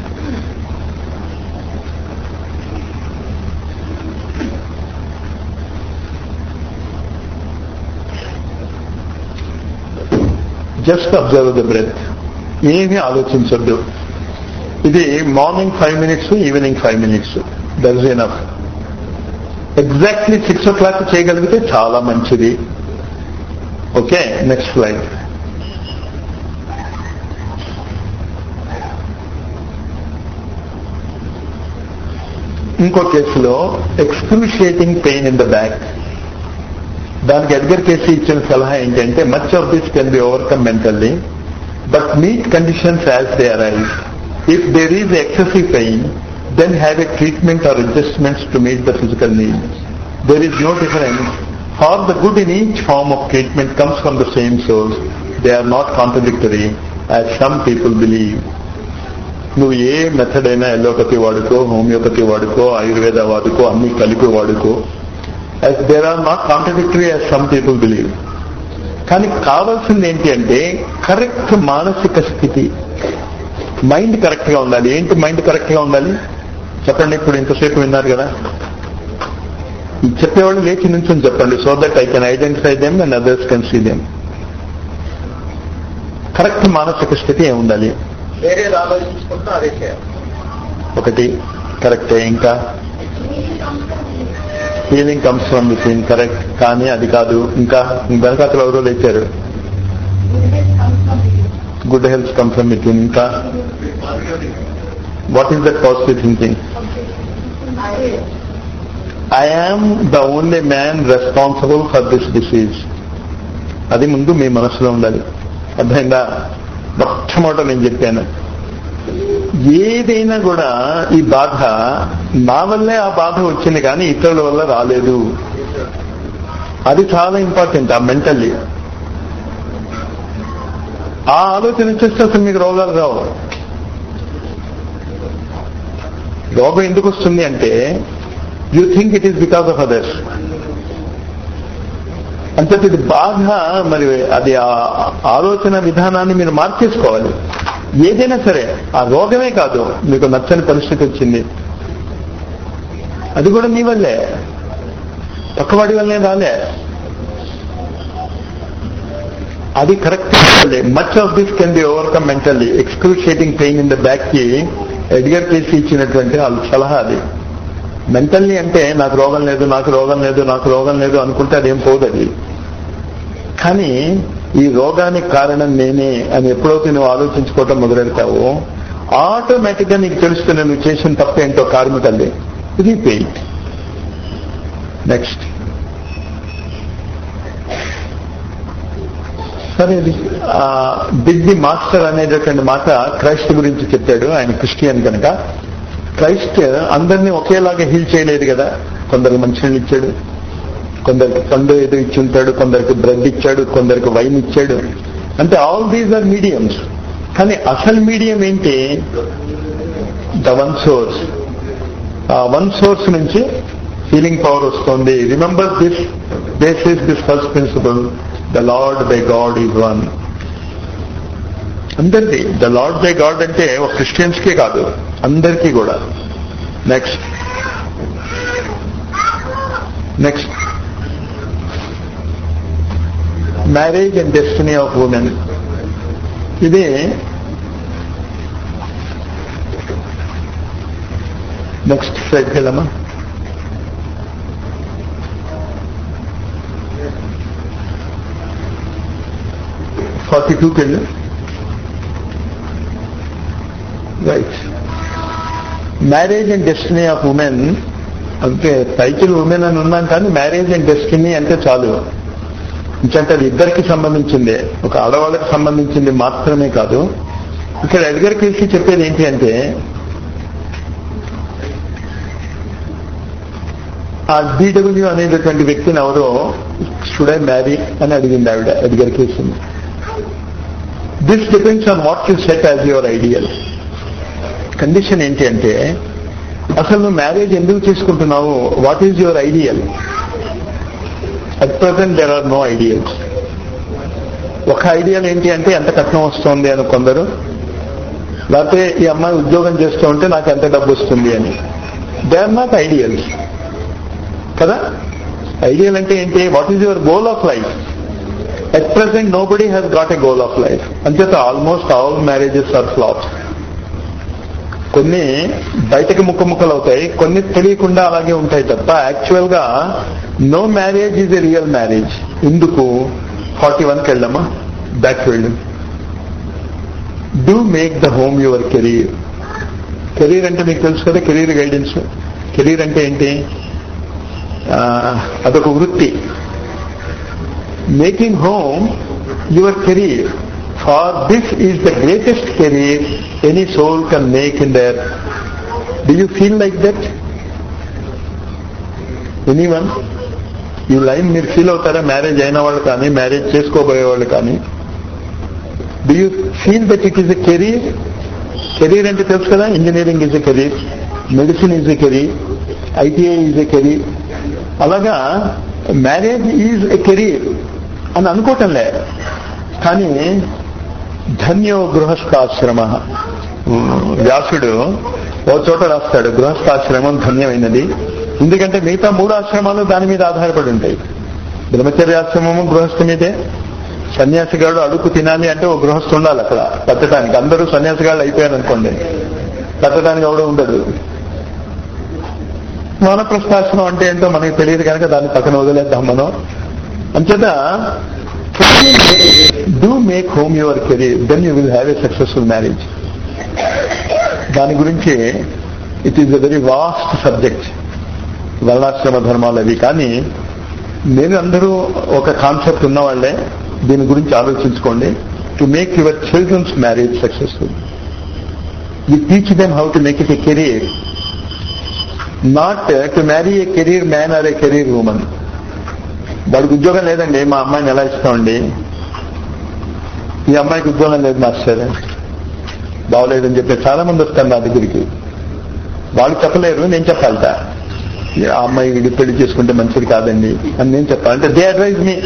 Just observe the breath ఏమీ ఆలోచించొద్దు ఇది morning five minutes evening five minutes that is enough exactly six o'clock చేయగలిగితే చాలా మంచిది ఓకే నెక్స్ట్ స్లైడ్ ఇంకో కేసులో excruciating pain in the back దానికి Edgar Cayce ఇచ్చిన సలహా ఏంటంటే much of this can be overcome mentally but meet conditions as they arise If there is excessive pain, then have a treatment or adjustments to meet the physical needs. There is no difference. For the good in each form of treatment comes from the same source. They are not contradictory as some people believe. నువ్వు ఏ method అయినా allopathy వాడుకో homeopathy వాడుకో ఆయుర్వేద వాడుకో అన్ని కలిపి వాడుకో as there are not contradictory as some people believe కానీ కావాల్సింది ఏంటి అంటే కరెక్ట్ మానసిక స్థితి మైండ్ కరెక్ట్ గా ఉండాలి ఏంటి మైండ్ కరెక్ట్ గా ఉండాలి చెప్పండి ఇప్పుడు ఇంతసేపు విన్నారు కదా ఈ చెప్పేవాళ్ళు లేచి నుంచొని చెప్పండి so that I can identify them and others can see them correct మానసిక స్థితి ఏమి ఉండాలి వేరే ఆలోచించుకుంటూ అదే చేయాలి ఒకటి కరెక్టే ఇంకా feeling comes from the scene correct కానీ అది కాదు ఇంకా వెనకాతలు ఎవరో లేచారు good health come from it ఇంకా what is that positive thinking I am the only man responsible for this disease అది ముందు మీ మనసులో ఉండాలి అర్థమైందా మొట్టమొదట నేను చెప్పాను ఏదైనా కూడా ఈ బాధ నా వల్లే ఆ బాధ వచ్చింది కానీ ఇతరుల వల్ల రాలేదు అది చాలా ఇంపార్టెంట్ ఆ మెంటల్లీ ఆ ఆలోచన చేస్తే అసలు మీకు రోగాలు రావు రోగం ఎందుకు వస్తుంది అంటే you think it is because of others అంటే ఇది బాగా మరి అది ఆ ఆలోచన విధానాన్ని మీరు మార్చేసుకోవాలి ఏదైనా సరే ఆ రోగమే కాదు మీకు నచ్చని పరిస్థితి వచ్చింది అది కూడా మీ వల్లే పక్కవాడి వల్లే రాలే అది correct much of this can be overcome mentally excruciating pain in the back కి ఎడ్గర్ కేసి ఇచ్చినటువంటి వాళ్ళ సలహా అది మెంటల్లీ అంటే నాకు రోగం లేదు నాకు రోగం లేదు నాకు రోగం లేదు అనుకుంటే అదేం పోదు అది కానీ ఈ రోగానికి కారణం నేనే అని ఎప్పుడైతే నువ్వు ఆలోచించుకోవటం మొదలెడతావో ఆటోమేటిక్ గా నీకు తెలుస్తుంది నువ్వు చేసిన తప్పు ఏంటో కార్మికల్లి ఇది పెయిన్ నెక్స్ట్ సరే ఇది బిగ్ ది మాస్టర్ అనేటటువంటి మాట క్రైస్ట్ గురించి చెప్పాడు ఆయన క్రిస్టియన్ కనుక క్రైస్ట్ అందరినీ ఒకేలాగా హీల్ చేయలేదు కదా కొందరికి మంచినీళ్ళు ఇచ్చాడు కొందరికి పండు ఏదో ఇచ్చి ఉంటాడు కొందరికి బ్రెడ్ ఇచ్చాడు కొందరికి వైన్ ఇచ్చాడు అంటే ఆల్ దీస్ ఆర్ మీడియంస్ కానీ అసలు మీడియం ఏంటి ద వన్ సోర్స్ ఆ వన్ సోర్స్ నుంచి ఫీలింగ్ పవర్ వస్తుంది remember this this is this first principle the Lord thy God is one అందరిది ద లార్డ్ బై గాడ్ అంటే ఒక క్రిస్టియన్స్ కే కాదు అందరికీ కూడా next next marriage and destiny of women ఇది నెక్స్ట్ స్లైడ్కి వెళ్ళమ్మా ఫార్టీ టూకి వెళ్ళు right marriage and destiny of women అంటే టైటిల్ ఉమెన్ అని ఉన్నాం కానీ మ్యారేజ్ అండ్ డెస్టినీ అంటే చాలు ఎందుకంటే అది ఇద్దరికి సంబంధించిందే ఒక ఆడవాళ్ళకి సంబంధించింది మాత్రమే కాదు ఇక్కడ ఎడ్గర్ కేసి చెప్పేది ఏంటి అంటే ఆ డిడబ్ల్యూ అనేటటువంటి వ్యక్తిని ఎవరో స్టూడె మ్యారీ అని అడిగింది ఆవిడ ఎడ్గర్ కేసుని this depends on what you set as your ideal condition ఏంటి అంటే అసలు నువ్వు మ్యారేజ్ ఎందుకు చేసుకుంటున్నావు what is your ideal at present there are no ideals ఒక ఐడియల్ ఏంటి అంటే ఎంత కట్నం వస్తుంది అని కొందరు లేకపోతే ఈ అమ్మాయి ఉద్యోగం చేస్తూ ఉంటే నాకు ఎంత డబ్బు వస్తుంది అని దే ఆర్ నాట్ ఐడియల్స్ కదా ఐడియల్ అంటే ఏంటి what is your goal of life at present nobody has got a goal of life అంచేత almost all marriages are flops కొన్ని బయటకి ముక్క ముక్కలు అవుతాయి కొన్ని తెలియకుండా అలాగే ఉంటాయి తప్ప యాక్చువల్ గా no marriage is a real marriage ఎందుకు ఫార్టీ వన్కి వెళ్ళమ్మా బ్యాక్ వెళ్ళు do make the home your career career అంటే మీకు తెలుసు కదా కెరీర్ గైడెన్స్ కెరీర్ అంటే ఏంటి ఆ, అదొక వృత్తి making home your career for this is the greatest career any soul can make in their do you feel like that anyone ఈ లైన్ మీరు ఫీల్ అవుతారా మ్యారేజ్ అయిన వాళ్ళు కానీ మ్యారేజ్ చేసుకోబోయే వాళ్ళు కానీ do you feel that it is a career career అంటే తెలుసు కదా engineering is a career medicine is a career ITI is a career అలాగా మ్యారేజ్ ఈజ్ ఎ కెరీర్ అని అనుకోవటంలే కానీ ధన్యో గృహస్థాశ్రమ వ్యాసుడు ఓ చోట రాస్తాడు గృహస్థాశ్రమం ధన్యమైనది ఎందుకంటే మిగతా మూడు ఆశ్రమాలు దాని మీద ఆధారపడి ఉంటాయి బ్రహ్మచర్యాశ్రమము గృహస్థు మీదే సన్యాసిగాడు అడుగు తినాలి అంటే ఓ గృహస్థు ఉండాలి అక్కడ పెట్టడానికి అందరూ సన్యాసిగాళ్ళు అయిపోయారు అనుకోండి పెట్టడానికి ఎవడో ఉండదు వానప్రస్థాశ్రమం అంటే ఏంటో మనకి తెలియదు కనుక దాన్ని పక్కన వదిలేద్దాం మనం అంచేత do make home your career then you will have a successful marriage దాని గురించి it is a very vast subject వర్ణాశ్రమ ధర్మాలు అవి కానీ నేను అందరూ ఒక కాన్సెప్ట్ ఉన్నవాళ్లే దీని గురించి ఆలోచించుకోండి to make your children's marriage successful you teach them how to make it a career not to marry a career man or a career women వాడికి ఉద్యోగం లేదండి మా అమ్మాయిని ఎలా ఇస్తామండి ఈ అమ్మాయికి ఉద్యోగం లేదు మాస్టర్ బాగోలేదని చెప్పి చాలా మంది వస్తారు నా దగ్గరికి వాళ్ళు చెప్పలేరు నేను చెప్పాలట ఆ అమ్మాయి వీడి పెళ్లి చేసుకుంటే మంచిది కాదండి అని నేను చెప్పాలి అంటే దే అడ్వైజ్ మీ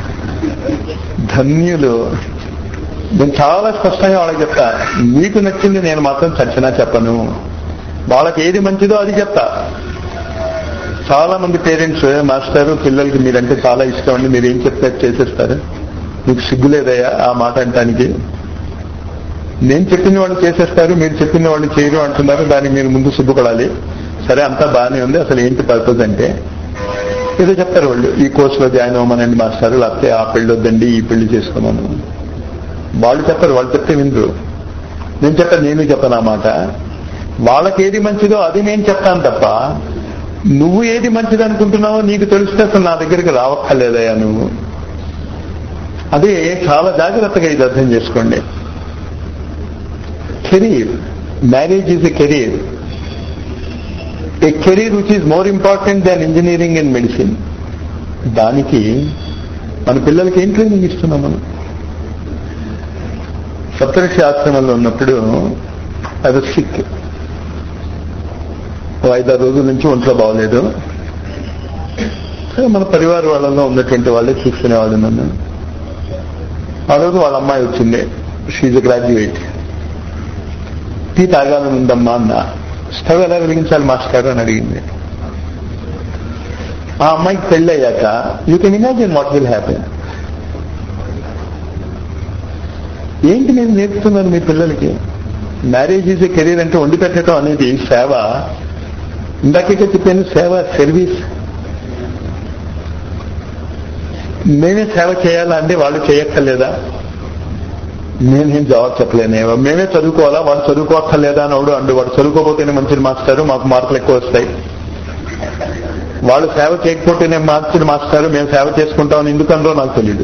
ధన్యులు నేను చాలా స్పష్టంగా వాళ్ళకి చెప్తా మీకు నచ్చింది నేను మాత్రం చచ్చినా చెప్పను వాళ్ళకి ఏది మంచిదో అది చెప్తా చాలా మంది పేరెంట్స్ మాస్టర్ పిల్లలకి మీరంటే చాలా ఇష్టం అండి మీరు ఏం చెప్తే చేసేస్తారు మీకు సిగ్గులేదయ్యా ఆ మాట అంటానికి నేను చెప్పిన వాళ్ళు చేసేస్తారు మీరు చెప్పిన వాళ్ళు చేయరు అంటున్నారు దానికి మీరు ముందు సిగ్గుపడాలి సరే అంతా బాగానే ఉంది అసలు ఏంటి పర్పస్ అంటే ఏదో చెప్తారు వాళ్ళు ఈ కోర్సులో జాయిన్ అవ్వమనండి మాస్టర్ లేకపోతే ఆ పెళ్లి వద్దండి ఈ పెళ్లి చేసుకోమను వాళ్ళు చెప్పరు వాళ్ళు చెప్తే వినరు నేను చెప్పాను నేను చెప్పను ఆ మాట వాళ్ళకి ఏది మంచిదో అది నేను చెప్తాను తప్ప నువ్వు ఏది మంచిది అనుకుంటున్నావో నీకు తెలిస్తే అసలు నా దగ్గరికి రావక్కర్లేదయ్యా నువ్వు అదే చాలా జాగ్రత్తగా ఇది అర్థం చేసుకోండి career marriage is a career a career which is more important than engineering and medicine దానికి మన పిల్లలకి ఏం ట్రైనింగ్ ఇస్తున్నాం మనం సప్తఋషి ఆశ్రమంలో ఉన్నప్పుడు అది సిక్ ఓ ఐదారు రోజుల నుంచి ఒంట్లో బాగలేదు సరే మన పరివార వాళ్ళలో ఉన్నటువంటి వాళ్ళే చూసుకునేవాళ్ళు నన్ను ఆ రోజు వాళ్ళ అమ్మాయి వచ్చింది షీజ్ గ్రాడ్యుయేట్ టీ తాగాలని ఉందమ్మా అన్న స్టవ్ ఎలా వెలిగించాలి మాస్టర్ అని అడిగింది ఆ అమ్మాయికి పెళ్ళి అయ్యాక you can imagine what will happen ఏంటి నేను నేర్పుతున్నాను మీ పిల్లలకి మ్యారేజ్ ఈజ్ ఏ కెరీర్ అంటే వండి పెట్టడం అనేది సేవ ఇందాకే చెప్పాను సేవ సర్వీస్ మేమే సేవ చేయాలా అంటే వాళ్ళు చేయక్కర్లేదా నేనేం జవాబు చెప్పలేనే మేమే చదువుకోవాలా వాళ్ళు చదువుకోక్కర్లేదా అని వాడు అండు వాడు చదువుకోకపోతేనే మంచిది మాస్టారు మాకు మార్కులు ఎక్కువ వస్తాయి వాళ్ళు సేవ చేయకపోతేనే మంచిది మాస్టారు మేము సేవ చేసుకుంటామని ఎందుకందో నాకు తెలియదు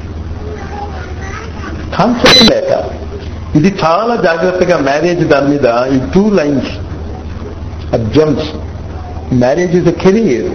కాన్సెప్ట్ లేక ఇది చాలా జాగ్రత్తగా మ్యారేజ్ దాని మీద ఈ టూ లైన్స్ అబ్జమ్స్ marriage is a career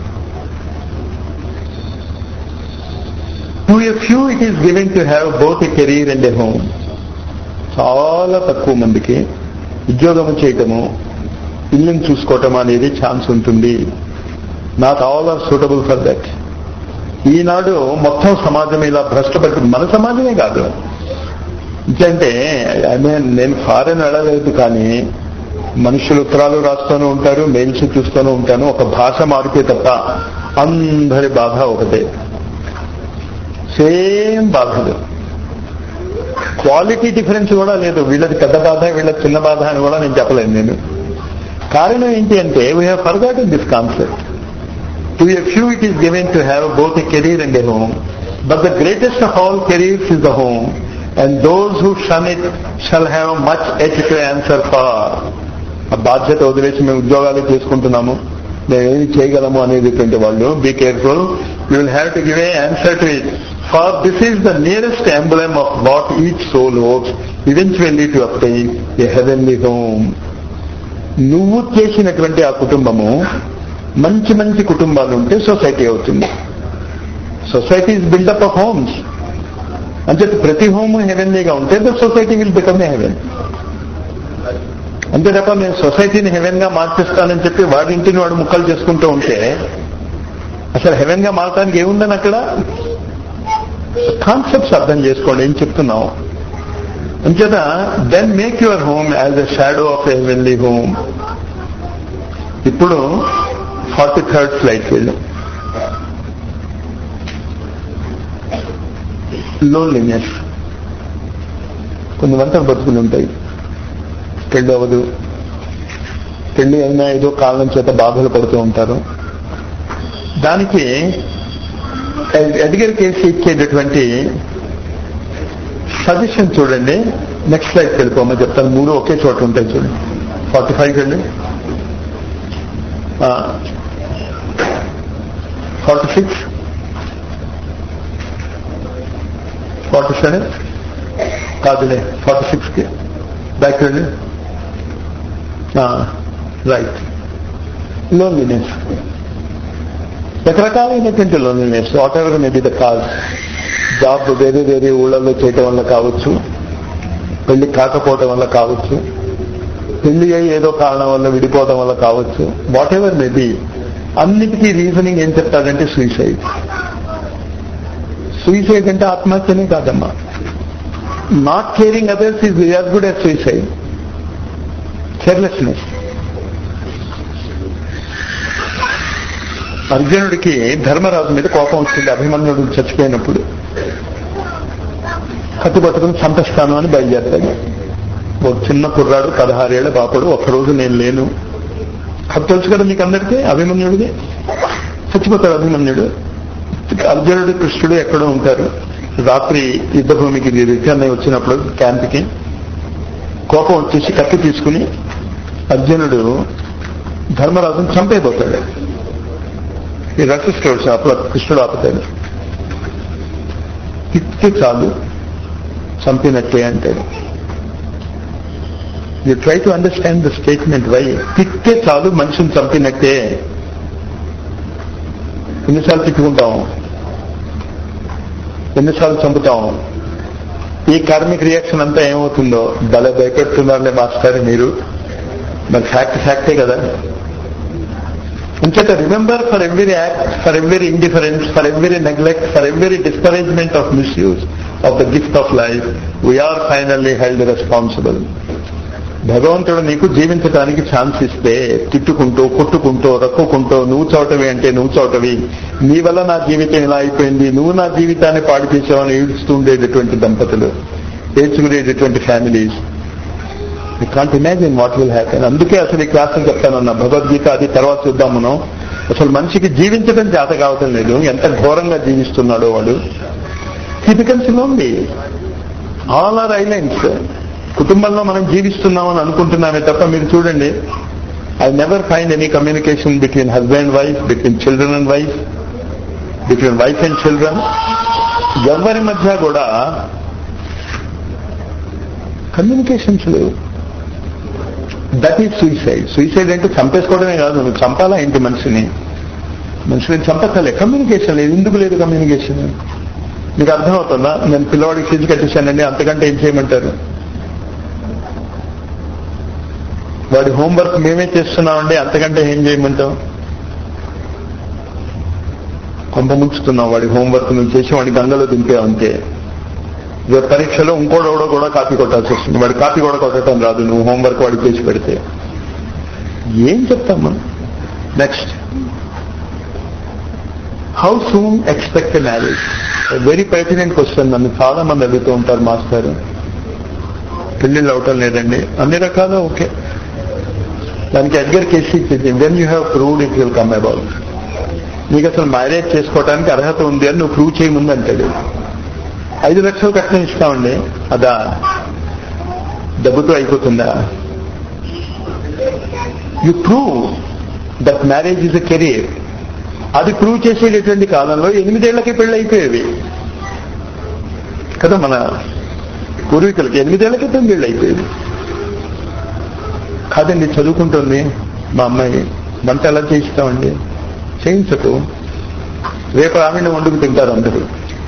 to a few it is given to have both a career and a home చాలా తక్కువ మందికి ఉద్యోగం చేయటము ఇల్లుని చూసుకోవటం అనేది ఛాన్స్ ఉంటుంది not all are suitable for that ఈనాడు మొత్తం సమాజం ఇలా భ్రష్టపడి మన సమాజమే కాదు అంటే ఐ మీన్ నేను ఫారెన్ వెళ్ళలేదు కానీ మనుషులు ఉత్తరాలు రాస్తూనే ఉంటారు మెయిల్స్ చూస్తూనే ఉంటాను ఒక భాష మారితే తప్ప అందరి బాధ ఒకటే సేమ్ బాధలు క్వాలిటీ డిఫరెన్స్ కూడా లేదు వీళ్ళది పెద్ద బాధ వీళ్ళది చిన్న బాధ అని కూడా నేను చెప్పలేను నేను కారణం ఏంటి అంటే we have forgot this concept to a few it is given to have both a career and a home but the greatest of all careers is the home and those who shun it shall have much each to answer for ఆ బాధ్యత వదిలేసి మేము ఉద్యోగాలు చేసుకుంటున్నాము మేము ఏమి చేయగలము అనేటువంటి వాళ్ళు be careful You will have to give an answer to it. For this is the nearest emblem of what each soul hopes eventually to obtain a heavenly home. నువ్వు చేసినటువంటి ఆ కుటుంబము మంచి మంచి కుటుంబాలు ఉంటే సొసైటీ అవుతుంది society is build up of homes అంటే ప్రతి హోమ్ హెవెన్లీగా ఉంటే the society will become a heaven అంతే తప్ప నేను సొసైటీని హెవెన్ గా మార్చేస్తానని చెప్పి వాడి ఇంటిని వాడు ముక్కలు చేసుకుంటూ ఉంటే అసలు హెవెన్ గా మారటానికి ఏముందని అక్కడ కాన్సెప్ట్స్ అర్థం చేసుకోండి ఏం చెప్తున్నావు అంచేత then make your home as a shadow of a heavenly home ఇప్పుడు ఫార్టీ థర్డ్ ఫ్లైట్కి వెళ్ళాం లోన్లీనెస్ కొన్ని వంటలు బతుకులు ఉంటాయి పెళ్ళి అవ్వదు పెళ్లి అయినా ఏదో కారణం చేత బాధలు పడుతూ ఉంటారు దానికి ఎదిగర్ కేసు ఇచ్చేటటువంటి సజెషన్ చూడండి నెక్స్ట్ స్లైడ్కి వెళ్ళిపోమా చెప్తాను మూడు ఒకే చోట ఉంటాయి చూడండి ఫార్టీ ఫైవ్కి వెళ్ళి ఫార్టీ సిక్స్ ఫార్టీ సెవెన్ కాదులే ఫార్టీ సిక్స్కి బ్యాక్ వెళ్ళి రైట్ లోన్లీనెస్ రకరకాలైనటువంటి loneliness whatever may be the cause job వేరే వేరే ఊళ్ళల్లో చేయటం వల్ల కావచ్చు పెళ్లి కాకపోవటం వల్ల కావచ్చు పెళ్లి అయ్యి ఏదో కారణం వల్ల విడిపోవటం వల్ల కావచ్చు వాట్ ఎవర్ మే బి అన్నిటికీ రీజనింగ్ ఏం చెప్తాడంటే సూసైడ్ సూసైడ్ అంటే ఆత్మహత్యనే కాదమ్మా not caring others is as good as suicide carelessness అర్జునుడికి ధర్మరాజు మీద కోపం వచ్చింది అభిమన్యుడు చచ్చిపోయినప్పుడు కత్తి పట్టుకుని చంపేస్తాను అని బయలుదేరతాడు ఒక చిన్న కుర్రాడు పదహారేళ్ల పాపడు ఒక్కరోజు నేను లేను అది తెలుసు కదా మీకు అందరికీ అభిమన్యుడిది చచ్చిపోతాడు అభిమన్యుడు అర్జునుడు కృష్ణుడు ఎక్కడో ఉంటారు రాత్రి యుద్ధ భూమికి రిటర్న్ అయి వచ్చినప్పుడు క్యాంప్కి కోపం వచ్చేసి కత్తి తీసుకుని అర్జునుడు ధర్మరాజును చంపైపోతాడు ఈ రక్షిస్తాడు అప్పుడు కృష్ణుడు ఆపుతాడు తిట్టి చాలు చంపినట్టే అంటాడు you try to understand the statement why తిట్టే చాలు మనిషిని చంపినట్టే ఎన్నిసార్లు తిట్టుకుంటాం ఎన్నిసార్లు చంపుతాం ఈ కార్మిక్ రియాక్షన్ అంతా ఏమవుతుందో భలే భయపెడుతున్నారులే మాస్టర్ మీరు మరి ఫ్యాక్ట్ ఫ్యాక్టే కదా అంచేత remember for every act for every indifference for every neglect for every discouragement of misuse of the gift of life we are finally held responsible భగవంతుడు నీకు జీవించడానికి ఛాన్స్ ఇస్తే తిట్టుకుంటూ కొట్టుకుంటూ రక్కుకుంటూ నువ్వు చోటవి అంటే నువ్వు చోటవి నీ వల్ల నా జీవితం ఇలా అయిపోయింది నువ్వు నా జీవితాన్ని పాడు చేసావని ఏడుస్తూ ఉండేటటువంటి దంపతులు ఏడ్చుకునేటటువంటి families you can't imagine what will happen అందుకే అసలు ఈ క్లాసులు చెప్తానన్న భగవద్గీత అది తర్వాత చూద్దాం మనం అసలు మనిషికి జీవించడం చేత కావటం లేదు ఎంత ఘోరంగా జీవిస్తున్నాడో వాడు he becomes lonely all are islands కుటుంబంలో మనం జీవిస్తున్నామని అనుకుంటున్నామే తప్ప మీరు చూడండి I never find any communication between husband wife between children and wife between wife and children ఎవరి మధ్య కూడా కమ్యూనికేషన్స్ లేవు దట్ ఈజ్ సూసైడ్ సూసైడ్ అంటే చంపేసుకోవడమే కాదు నువ్వు చంపాలా ఏంటి మనిషిని మనిషిని చంపక్కలే కమ్యూనికేషన్ లేదు ఎందుకు లేదు కమ్యూనికేషన్ మీకు అర్థమవుతుందా నేను పిల్లవాడికి ఫీజు కట్టేశానండి అంతకంటే ఏం చేయమంటారు వాడి హోంవర్క్ మేమే చేస్తున్నామండి అంతకంటే ఏం చేయమంటాం కొంప ముంచుతున్నాం వాడి హోంవర్క్ నువ్వు చేసి వాడి గంగలో దింపావు అంతే రేపు పరీక్షలో ఇంకోడెవడో కూడా కాపీ కొట్టాల్సి వస్తుంది వాడి కాపీ కూడా కొట్టడం రాదు నువ్వు హోంవర్క్ వాడికి చేసి పెడితే ఏం చెప్తాం మనం next how soon expect marriage very pertinent question నన్ను చాలా మంది అడుగుతూ ఉంటారు మాస్టర్ పెళ్లిళ్ళు అవటం లేదండి అన్ని రకాల ఓకే దానికి ఎడ్గర్ కేసు ఇచ్చింది when you have proved it will come about నీకు అసలు మ్యారేజ్ చేసుకోవడానికి అర్హత ఉంది అని నువ్వు ప్రూవ్ చేయముందు అంటాడు ఐదు లక్షలు కట్నం ఇస్తామండి అదా డబ్బుతో అయిపోతుందా you prove that marriage is a career అది ప్రూవ్ చేసేటటువంటి కాలంలో ఎనిమిదేళ్లకి పెళ్లి అయిపోయేవి కదా మన పూర్వీకులకి ఎనిమిదేళ్లకి పెళ్లి అయిపోయేది కాదండి చదువుకుంటుంది మా అమ్మాయి వంట ఎలా చేయిస్తామండి చేయించకు రేపు ఆమెను వండుకు తింటారు అందరూ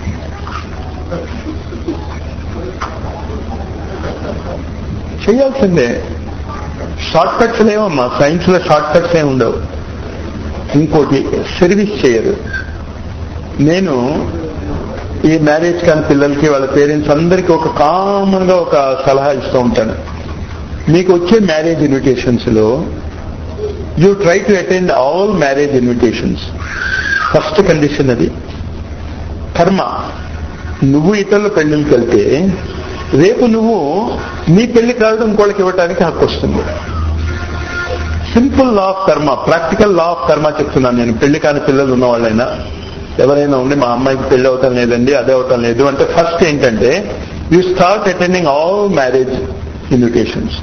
చేయాల్సిందే షార్ట్ కట్స్ లేవమ్మా సైన్స్ లో షార్ట్ కట్స్ ఏమి ఉండవు ఇంకోటి సర్వీస్ చేయరు నేను ఈ మ్యారేజ్ కాని పిల్లలకి వాళ్ళ పేరెంట్స్ అందరికీ ఒక కామన్ గా ఒక సలహా ఇస్తూ ఉంటాను మీకు వచ్చే మ్యారేజ్ ఇన్విటేషన్స్ లో you try to attend all marriage invitations first condition అది కర్మ నువ్వు ఇతరుల పెళ్లికి వెళ్తే రేపు నువ్వు నీ పెళ్లి కావడం ఇంకోళ్ళకి ఇవ్వడానికి హక్కు వస్తుంది simple law of karma practical law of karma చెప్తున్నాను నేను పెళ్లి కాని పిల్లలు ఉన్న వాళ్ళైనా ఎవరైనా ఉండి మా అమ్మాయికి పెళ్లి అవటం లేదండి అదే అవటం లేదు అంటే ఫస్ట్ ఏంటంటే you start attending all marriage invitations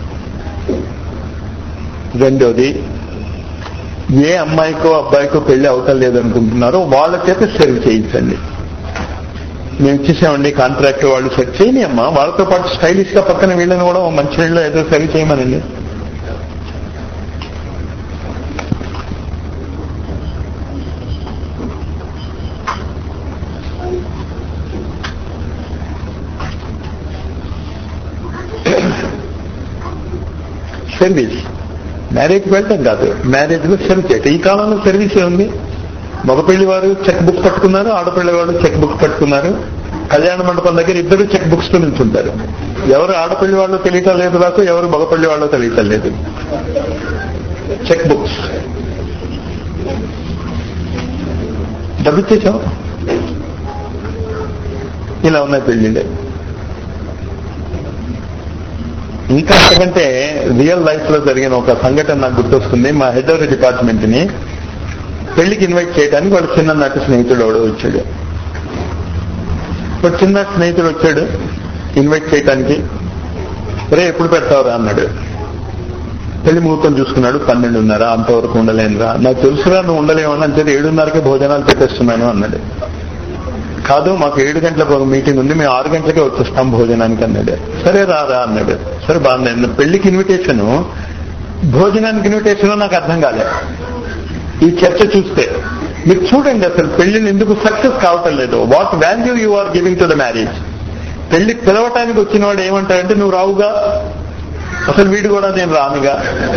రెండోది ఏ అమ్మాయికో అబ్బాయికో పెళ్లి అవటం లేదనుకుంటున్నారో వాళ్ళ చేత సర్వ్ చేయించండి మేము ఇచ్చేసామండి కాంట్రాక్ట్ వాళ్ళు సెట్ చేయని అమ్మా వాళ్ళతో పాటు స్టైలిష్ గా పక్కన వీళ్ళని కూడా ఓ మంచి నీళ్ళు ఏదో సర్వ్ చేయమనండి సర్వీస్ మ్యారేజ్కి వెళ్ళటం కాదు మ్యారేజ్ లో సర్వ్ చేయటం ఈ కాలంలో సర్వీస్ ఉంది మగపెళ్లి వారు చెక్ బుక్ పట్టుకున్నారు ఆడపిల్లి వారు చెక్ బుక్ పట్టుకున్నారు కళ్యాణ మండపం దగ్గర ఇద్దరు చెక్ బుక్స్ తో నిల్చుంటారు ఎవరు ఆడపిల్లి వాళ్ళు తెలియటం లేదు నాకు ఎవరు మగపల్లి వాళ్ళు తెలియటం లేదు చెక్ బుక్స్ డబ్బు ఇచ్చేసాం ఇలా ఉన్నాయి పెళ్లిళ్ళే ఇంకా అంతకంటే రియల్ లైఫ్ లో జరిగిన ఒక సంఘటన నాకు గుర్తొస్తుంది మా హెడ్ ఆఫ్ డిపార్ట్మెంట్ ని పెళ్లికి ఇన్వైట్ చేయడానికి వాడు చిన్న నాటి స్నేహితుడు ఎవడో వచ్చాడు ఒక చిన్న స్నేహితుడు వచ్చాడు ఇన్వైట్ చేయడానికి రే ఎప్పుడు పెడతావురా అన్నాడు పెళ్లి ముహూర్తం చూసుకున్నాడు పన్నెండున్నర అంతవరకు ఉండలేనురా నాకు తెలుసురా నువ్వు ఉండలేమని అంటే ఏడున్నరకే భోజనాలు పెట్టేస్తున్నాను అన్నాడు కాదు మాకు ఏడు గంటలకు ఒక మీటింగ్ ఉంది మేము ఆరు గంటలకే వచ్చేస్తాం భోజనానికి అన్నాడు సరే రారా అన్నాడు సరే బాగుంది పెళ్లికి ఇన్విటేషన్ భోజనానికి ఇన్విటేషన్ నాకు అర్థం కాలేదు ఈ చర్చ చూస్తే మీరు చూడండి అసలు పెళ్లిని ఎందుకు సక్సెస్ కావటం లేదు what value you are giving to the marriage పెళ్లి పిలవటానికి వచ్చిన వాడు ఏమంటాడంటే నువ్వు రావుగా అసలు వీడు కూడా నేను రానుగా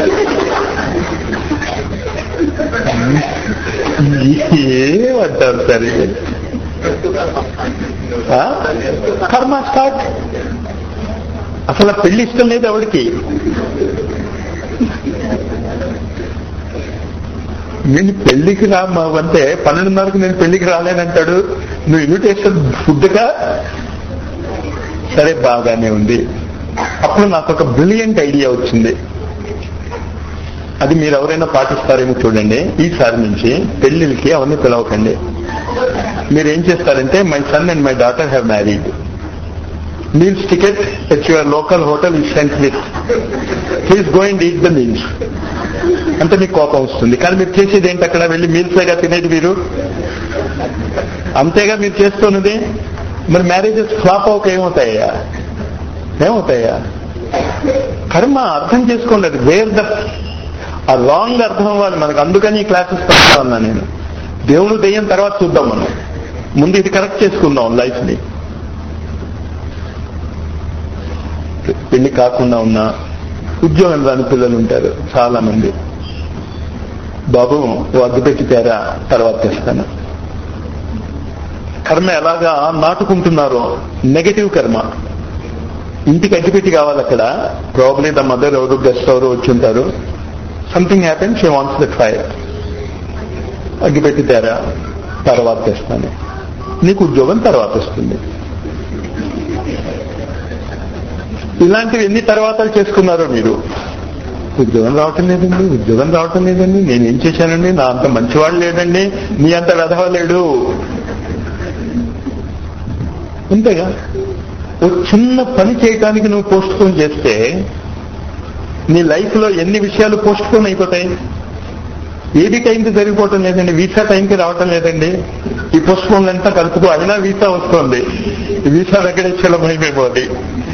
ఏమంటారు సార్ ఇది ఆ? కర్మ స్టార్ట్ అసలు ఆ పెళ్లి ఇష్టం లేదు ఎవరికి నేను పెళ్లికి రా అంటే పన్నెండున్నరకు నేను పెళ్లికి రాలేనంటాడు నువ్వు ఇన్విటేషన్ ఫుడ్గా సరే బాగానే ఉంది అప్పుడు నాకు ఒక బ్రిలియంట్ ఐడియా వచ్చింది అది మీరు ఎవరైనా పాటిస్తారేమో చూడండి ఈసారి నుంచి పెళ్లిళ్ళకి అవన్నీ పిలవకండి మీరు ఏం చేస్తారంటే my son and my daughter have married meals ticket at your local hotel is sent with please go and eat the meals అంటే మీకు కోపం వస్తుంది కానీ మీరు చేసేది ఏంటి అక్కడ వెళ్ళి మీల్సేగా తినేది మీరు అంతేగా మీరు చేస్తున్నది మరి మ్యారేజెస్ ఫ్లాప్ అవక ఏమవుతాయా ఏమవుతాయా కర్మ అర్థం చేసుకోండి అది వేర్ ద ఆ రాంగ్ అర్థం అవ్వాలి మనకు అందుకని ఈ క్లాసెస్ పెడతా ఉన్నా నేను దేవుడు దెయ్యం తర్వాత చూద్దాం మనం ముందు ఇది కరెక్ట్ చేసుకుందాం లైఫ్ ని పెళ్లి కాకుండా ఉన్నా ఉద్యోగం రాని పిల్లలు ఉంటారు చాలా మంది బాబు ఓ అగ్గిపెట్టి తేరా తర్వాత తెస్తాను కర్మ ఎలాగా నాటుకుంటున్నారో నెగటివ్ కర్మ ఇంటికి అగ్గిపెట్టి కావాలి అక్కడ ప్రాబ్లీ ద మదర్ ఎవరు గెస్ట్ ఎవరు వచ్చి ఉంటారు something happen she wants the fire అగ్గిపెట్టి తేరా తర్వాత తెస్తాను నీకు ఉద్యోగం తర్వాత వస్తుంది ఇలాంటివి ఎన్ని తర్వాతలు చేసుకున్నారో మీరు ఉద్యోగం రావటం లేదండి ఉద్యోగం రావటం లేదండి నేనేం చేశానండి నా అంత మంచివాడు లేదండి నీ అంత వెధవ లేడు అంతేగా ఓ చిన్న పని చేయటానికి నువ్వు పోస్ట్ పోన్ చేస్తే నీ లైఫ్ లో ఎన్ని విషయాలు పోస్ట్ పోన్ అయిపోతాయి ఏది టైంకి జరిగిపోవటం లేదండి వీసా టైంకి రావటం లేదండి ఈ పుష్పం అంతా కలుపుకో అయినా వీసా వస్తుంది ఈ వీసా వెంకటేశ్వరం అయిపోయింది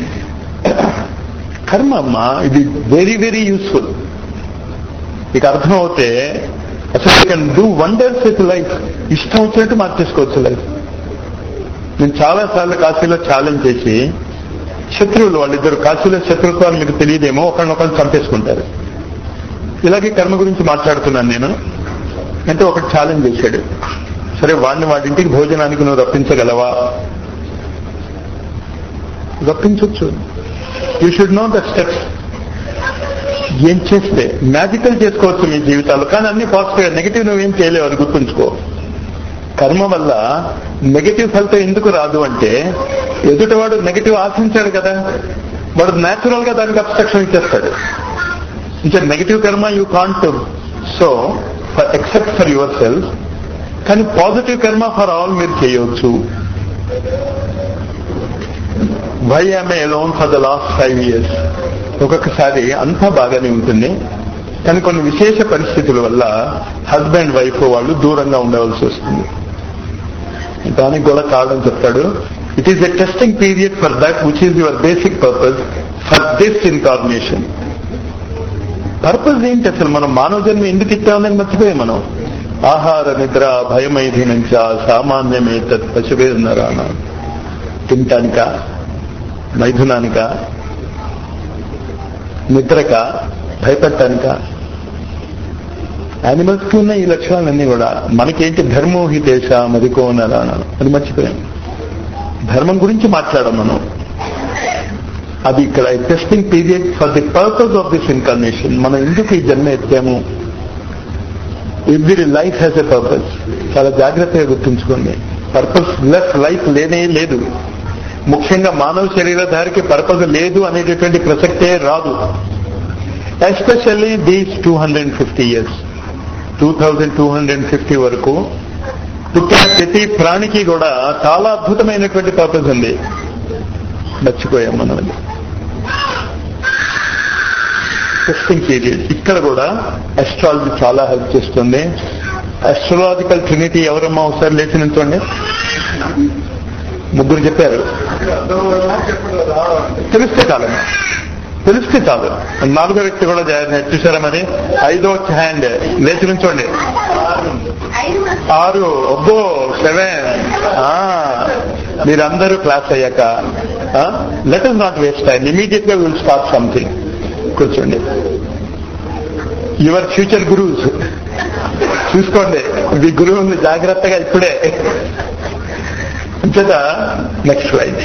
కర్మ అమ్మా ఇది వెరీ వెరీ యూస్ఫుల్ మీకు అర్థం అవుతే అసలు you can do wonders with life ఇష్టం వచ్చినట్టు మార్చేసుకోవచ్చు లైఫ్ నేను చాలా సార్లు కాశీలో ఛాలెంజ్ చేసి శత్రువులు వాళ్ళిద్దరు కాశీలో శత్రుత్వాలు మీకు తెలియదేమో ఒకరినొకరు చంపేసుకుంటారు ఇలాగే కర్మ గురించి మాట్లాడుతున్నాను నేను అంటే ఒకటి ఛాలెంజ్ చేశాడు సరే వాడిని వాడింటికి భోజనానికి నువ్వు రప్పించగలవా రప్పించవచ్చు you should know the steps ఏం చేస్తే మ్యాజికల్ చేసుకోవచ్చు మీ జీవితాలు కానీ అన్ని పాజిటివ్ నెగిటివ్ నువ్వేం చేయలేవు అది గుర్తుంచుకో కర్మ వల్ల నెగిటివ్ ఫలితం ఎందుకు రాదు అంటే ఎదుటివాడు నెగిటివ్ ఆశించాడు కదా వాడు న్యాచురల్ గా దానికి అబ్స్ట్రక్షన్ ఇచ్చేస్తాడు ఇంకా negative karma you can't so for except for యువర్ సెల్ఫ్ కానీ పాజిటివ్ కర్మ ఫర్ ఆల్ మీరు చేయవచ్చు వై ఆమె loan for the last five years ఒక్కొక్కసారి అంతా బాగానే ఉంటుంది కానీ కొన్ని విశేష పరిస్థితుల వల్ల హస్బెండ్ వైఫ్ వాళ్ళు దూరంగా ఉండవలసి వస్తుంది దానికి కూడా కారణం చెప్తాడు it is a testing period for that which is your basic purpose for this incarnation purpose ఏంటి అసలు మనం మానవ జన్మ ఎందుకు ఇచ్చామని మర్చిపోయాం మనం ఆహార నిద్ర భయమైధీనంచ సామాన్యమే తత్ పశువేదనరాన తినటానిక మైథునానిక నిద్రక భయపెట్టానిక యానిమల్స్ కి ఉన్న ఈ లక్షణాలన్నీ కూడా మనకేంటి ధర్మోహితేశ మదికో నరాన అది మర్చిపోయాం ధర్మం గురించి మాట్లాడాం మనం అది ఇక్కడ testing period for the purpose of this incarnation మనం ఎందుకు ఈ జన్మ ఎత్తాము every life has a purpose చాలా జాగ్రత్తగా గుర్తుంచుకోండి పర్పస్ లెస్ లైఫ్ లేనే లేదు ముఖ్యంగా మానవ శరీరధారికి పర్పస్ లేదు అనేటటువంటి ప్రసక్తే రాదు especially these two hundred fifty years two thousand two hundred fifty వరకు పుట్టిన ప్రతి ప్రాణికి కూడా చాలా అద్భుతమైనటువంటి పర్పస్ ఉంది మర్చిపోయాం మనం అది టెస్టింగ్ పీరియడ్ ఇక్కడ కూడా అస్ట్రాలజీ చాలా హెల్ప్ చేస్తుంది అస్ట్రాలజికల్ ట్రినిటీ ఎవరమ్మా ఒకసారి లేచి నిల్చోండి ముగ్గురు చెప్పారు తెలిస్తే చాలమ్మా తెలిస్తే చాలు నాలుగో వ్యక్తి కూడా జా- చూసారా మరి ఐదో హ్యాండ్ లేచి నుంచోండి ఆరు ఒబ్బో సెవెన్ మీరందరూ క్లాస్ అయ్యాక let us not waste time immediate గా విల్ స్టార్ట్ సంథింగ్ కూర్చోండి యువర్ ఫ్యూచర్ గురూస్ చూసుకోండి మీ గురువుని జాగ్రత్తగా ఇప్పుడే అంతేత నెక్స్ట్ స్లైడ్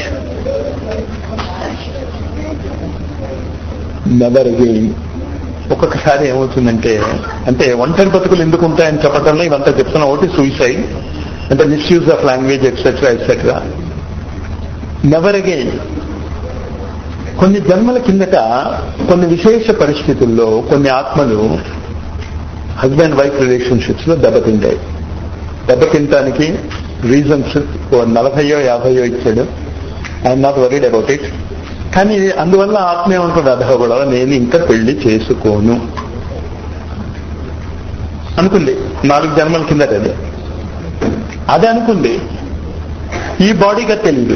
నెవర్ అగెయిన్ ఒక్కొక్కసారి ఏమవుతుందంటే అంటే ఒంటరి బతుకులు ఎందుకు ఉంటాయని చెప్పడంలో ఇవంతా చెప్తున్నా ఒకటి సూసైడ్ అంటే misuse of language etcetera etcetera never again కొన్ని జన్మల కిందట కొన్ని విశేష పరిస్థితుల్లో కొన్ని ఆత్మలు హస్బెండ్ వైఫ్ రిలేషన్షిప్స్ లో దెబ్బతింటాయి దెబ్బతింటానికి రీజన్స్ నలభయో యాభయో ఇచ్చాడు I'm not worried about it కానీ అందువల్ల ఆత్మ ఏమనుకుంది అధ కూడా నేను ఇంకా పెళ్లి చేసుకోను అనుకుంది నాలుగు జన్మల కిందట అది అది అనుకుంది ఈ బాడీగా తెలియదు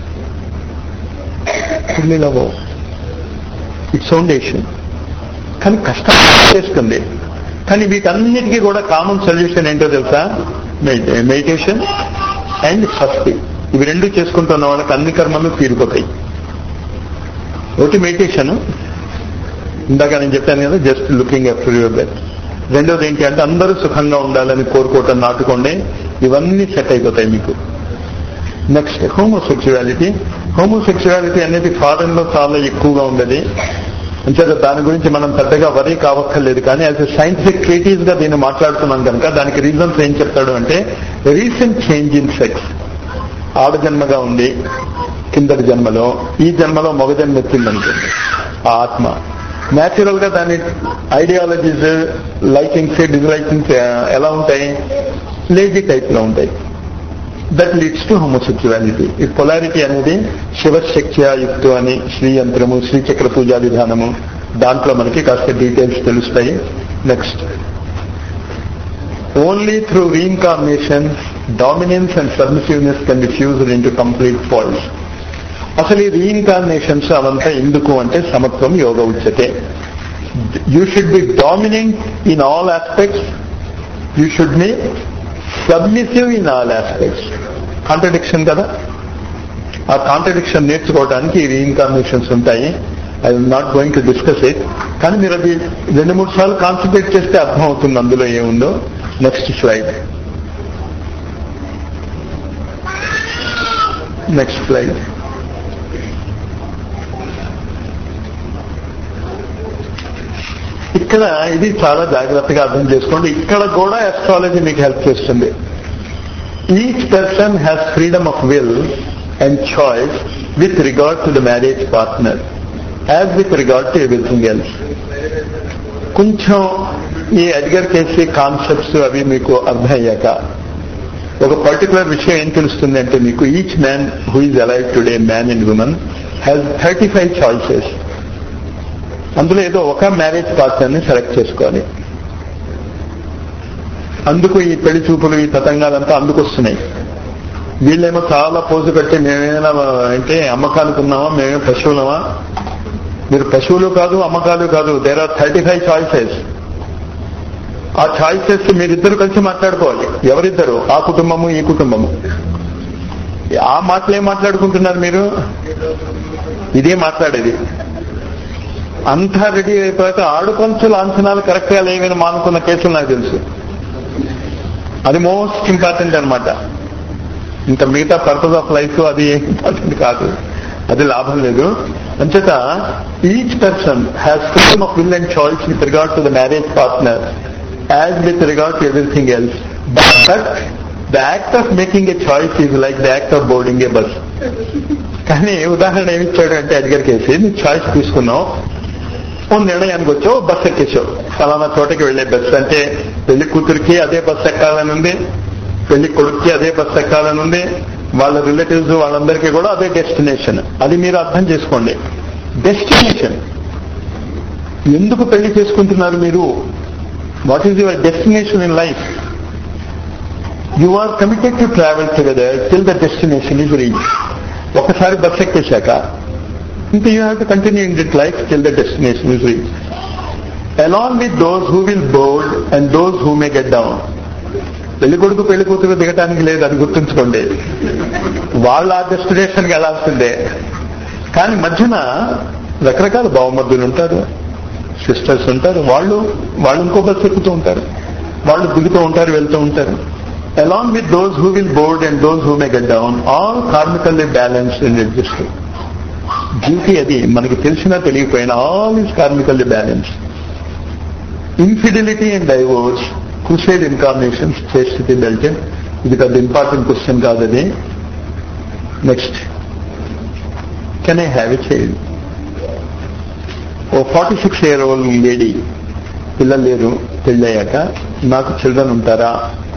పెళ్లిలో ఇట్స్ ఫౌండేషన్ కానీ కష్టం చేస్తుంది కానీ వీటన్నిటికీ కూడా కామన్ సొల్యూషన్ ఏంటో తెలుసా మెడిటేషన్ అండ్ ఫస్టింగ్ ఇవి రెండు చేసుకుంటున్న వాళ్ళకి అన్ని కర్మలు తీరిపోతాయి ఒకటి మెడిటేషన్ ఇందాక నేను చెప్పాను కదా just looking after your best రెండోది ఏంటి అంటే అందరూ సుఖంగా ఉండాలని కోరుకోవటం నాటుకోండి ఇవన్నీ సెట్ అయిపోతాయి మీకు నెక్స్ట్ హోమోసెక్చువాలిటీ హోమోసెక్చువాలిటీ అనేది ఫారెన్ లో చాలా ఎక్కువగా ఉండేది అంచేత దాని గురించి మనం పెద్దగా వరీ కావక్కర్లేదు కానీ యాజ్ ఎ సైంటిఫిక్ ట్రీటీస్ గా దీన్ని మాట్లాడుతున్నాం కనుక దానికి రీజన్స్ ఏం చెప్తాడు అంటే రీసెంట్ చేంజ్ ఇన్ సెక్స్ ఆడ జన్మగా ఉంది కిందటి జన్మలో ఈ జన్మలో మగ జన్మ ఎత్తిందనుకోండి ఆ ఆత్మ న్యాచురల్ గా దాని ఐడియాలజీస్ లైకింగ్స్ డిజలైకింగ్స్ ఎలా ఉంటాయి లేజీ టైప్ లో ఉంటాయి దట్ లీడ్స్ టు హోమోసెక్చువాలిటీ ఈ పొలారిటీ అనేది శివశక్త్యాయుక్తు అని శ్రీ యంత్రము శ్రీచక్ర పూజా విధానము దాంట్లో మనకి కాస్త డీటెయిల్స్ తెలుస్తాయి next only through reincarnation dominance and submissiveness can be fused into complete falls అసలు ఈ రీఇన్కార్నేషన్స్ అవంతా ఎందుకు అంటే సమత్వం యోగ ఉచ్యతే you should be dominant in all aspects you should be submissive in all aspects contradiction కదా ఆ కాంట్రడిక్షన్ నేర్చుకోవడానికి ఈ రీఇన్కార్నేషన్స్ ఉంటాయి I will not going to discuss it కానీ మీరు అది రెండు మూడు సార్లు కాన్సన్ట్రేట్ చేస్తే అర్థం అవుతుంది అందులో ఏముందో నెక్స్ట్ స్లైడ్ నెక్స్ట్ స్లైడ్ ఇక్కడ ఇది చాలా జాగ్రత్తగా అర్థం చేసుకోండి ఇక్కడ కూడా ఎస్ట్రాలజీ మీకు హెల్ప్ చేస్తుంది each person has freedom of will and choice with regard to the marriage partner as with regard to everything else కొంచెం ఈ ఎడ్గర్ కేసీ కాన్సెప్ట్స్ అవి మీకు అర్థమయ్యాక ఒక పర్టికులర్ విషయం ఏం తెలుస్తుంది అంటే మీకు each man who is alive today man and woman has thirty five choices అందులో ఏదో ఒక మ్యారేజ్ పార్ట్నర్ని సెలెక్ట్ చేసుకోవాలి అందుకు ఈ పెళ్లి చూపులు ఈ తతంగాలంతా అందుకు వస్తున్నాయి వీళ్ళేమో చాలా పోజు పెట్టి మేమేమైనా అంటే అమ్మకానికి ఉన్నామా మేమే పశువులమా మీరు పశువులు కాదు అమ్మకాలు కాదు there are thirty five choices ఆ చాయిసెస్ మీరిద్దరు కలిసి మాట్లాడుకోవాలి ఎవరిద్దరు ఆ కుటుంబము ఈ కుటుంబము ఆ మాటలు ఏం మాట్లాడుకుంటున్నారు మీరు ఇదే మాట్లాడేది అంతా రెడీ అయిపోయాక ఆడు కొంచెం లాంఛనాలు కరెక్ట్ గా లేవని మానుకున్న కేసులు నాకు తెలుసు అది మోస్ట్ ఇంపార్టెంట్ అనమాట ఇంకా మిగతా పర్పస్ ఆఫ్ లైఫ్ అది ఇంపార్టెంట్ కాదు అది లాభం లేదు అంచేత each person has freedom of will and choice with regard to the marriage partner as with regard to everything else but the act of making a choice is like the act of boarding a bus కానీ ఉదాహరణ ఏమి ఇచ్చాడు అంటే అడిగారు కేసి నువ్వు choice తీసుకున్నావు ఓ నిర్ణయానికి వచ్చావు బస్ ఎక్కేసావు ఫలానా చోటకి వెళ్లే బస్ అంటే పెళ్లి కూతురికి అదే బస్ ఎక్కాలని ఉంది పెళ్లి కొడుక్కి అదే బస్ ఎక్కాలని ఉంది వాళ్ళ రిలేటివ్స్ వాళ్ళందరికీ కూడా అదే డెస్టినేషన్ అది మీరు అర్థం చేసుకోండి డెస్టినేషన్ ఎందుకు పెళ్లి చేసుకుంటున్నారు మీరు what is your destination in life you are committed to travel together till the destination is reach ఒకసారి బస్ ఎక్కేశాక ఇంకా you have to continue in that life till the destination is reach along with those who will board and those who may get down పెళ్లి కొడుకు పెళ్లి కూతురు దిగటానికి లేదు అది గుర్తుంచుకోండి వాళ్ళు ఆ డెస్టినేషన్కి వెళ్లాల్సిందే కానీ మధ్యన రకరకాల బావమర్దులు ఉంటారు సిస్టర్స్ ఉంటారు వాళ్ళు వాళ్ళు ఇంకో బస్సు ఎక్కుతూ ఉంటారు వాళ్ళు దిగుతూ ఉంటారు వెళ్తూ ఉంటారు along with those who will board and those who may get down all karmically balanced and adjust duty అది మనకి తెలిసినా తెలియకపోయినా all is karmically balance infidelity and divorce crusade incarnations చేస్తుంది బెల్టన్ ఇది పెద్ద ఇంపార్టెంట్ క్వశ్చన్ కాదు అది next can I have a child oh forty six year old lady పిల్లలు లేరు పెళ్ళయ్యాక నాకు చిల్డ్రన్ ఉంటారా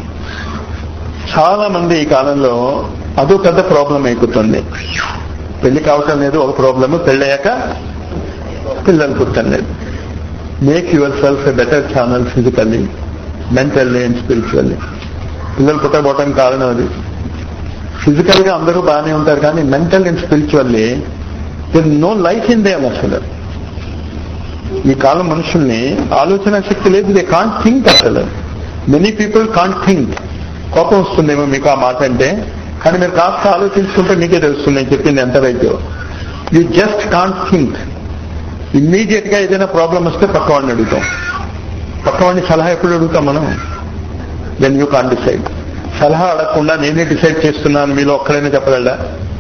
చాలా మంది ఈ కాలంలో అదో పెద్ద ప్రాబ్లం అయిపోతుంది పెళ్లి కావటం లేదు ఒక ప్రాబ్లమ్ పెళ్ళయ్యాక పిల్లలు పుట్టడం లేదు మేక్ యువర్ సెల్ఫ్ a better channel physically mentally and spiritually పిల్లలు పుట్టకపోవడానికి కారణం అది ఫిజికల్ గా అందరూ బాగానే ఉంటారు కానీ mental and spiritually there no life in them అసలు ఈ కాలం మనుషుల్ని ఆలోచన శక్తి లేదు దే కాంట్ థింక్ అసలు మెనీ పీపుల్ కాంట్ థింక్ కోపం వస్తుందేమో మీకు ఆ మాట అంటే కానీ మీరు కాస్త ఆలోచించుకుంటే మీకే తెలుస్తుంది నేను చెప్పింది ఎంత రైతు you just can't think immediate గా ఏదైనా ప్రాబ్లం వస్తే పక్క వాడిని అడుగుతాం పక్క వాడిని సలహా ఎప్పుడు అడుగుతాం మనం దెన్ యూ కాన్ డిసైడ్ సలహా అడగకుండా నేనే డిసైడ్ చేస్తున్నాను మీలో ఒక్కడైనా చెప్పగలరా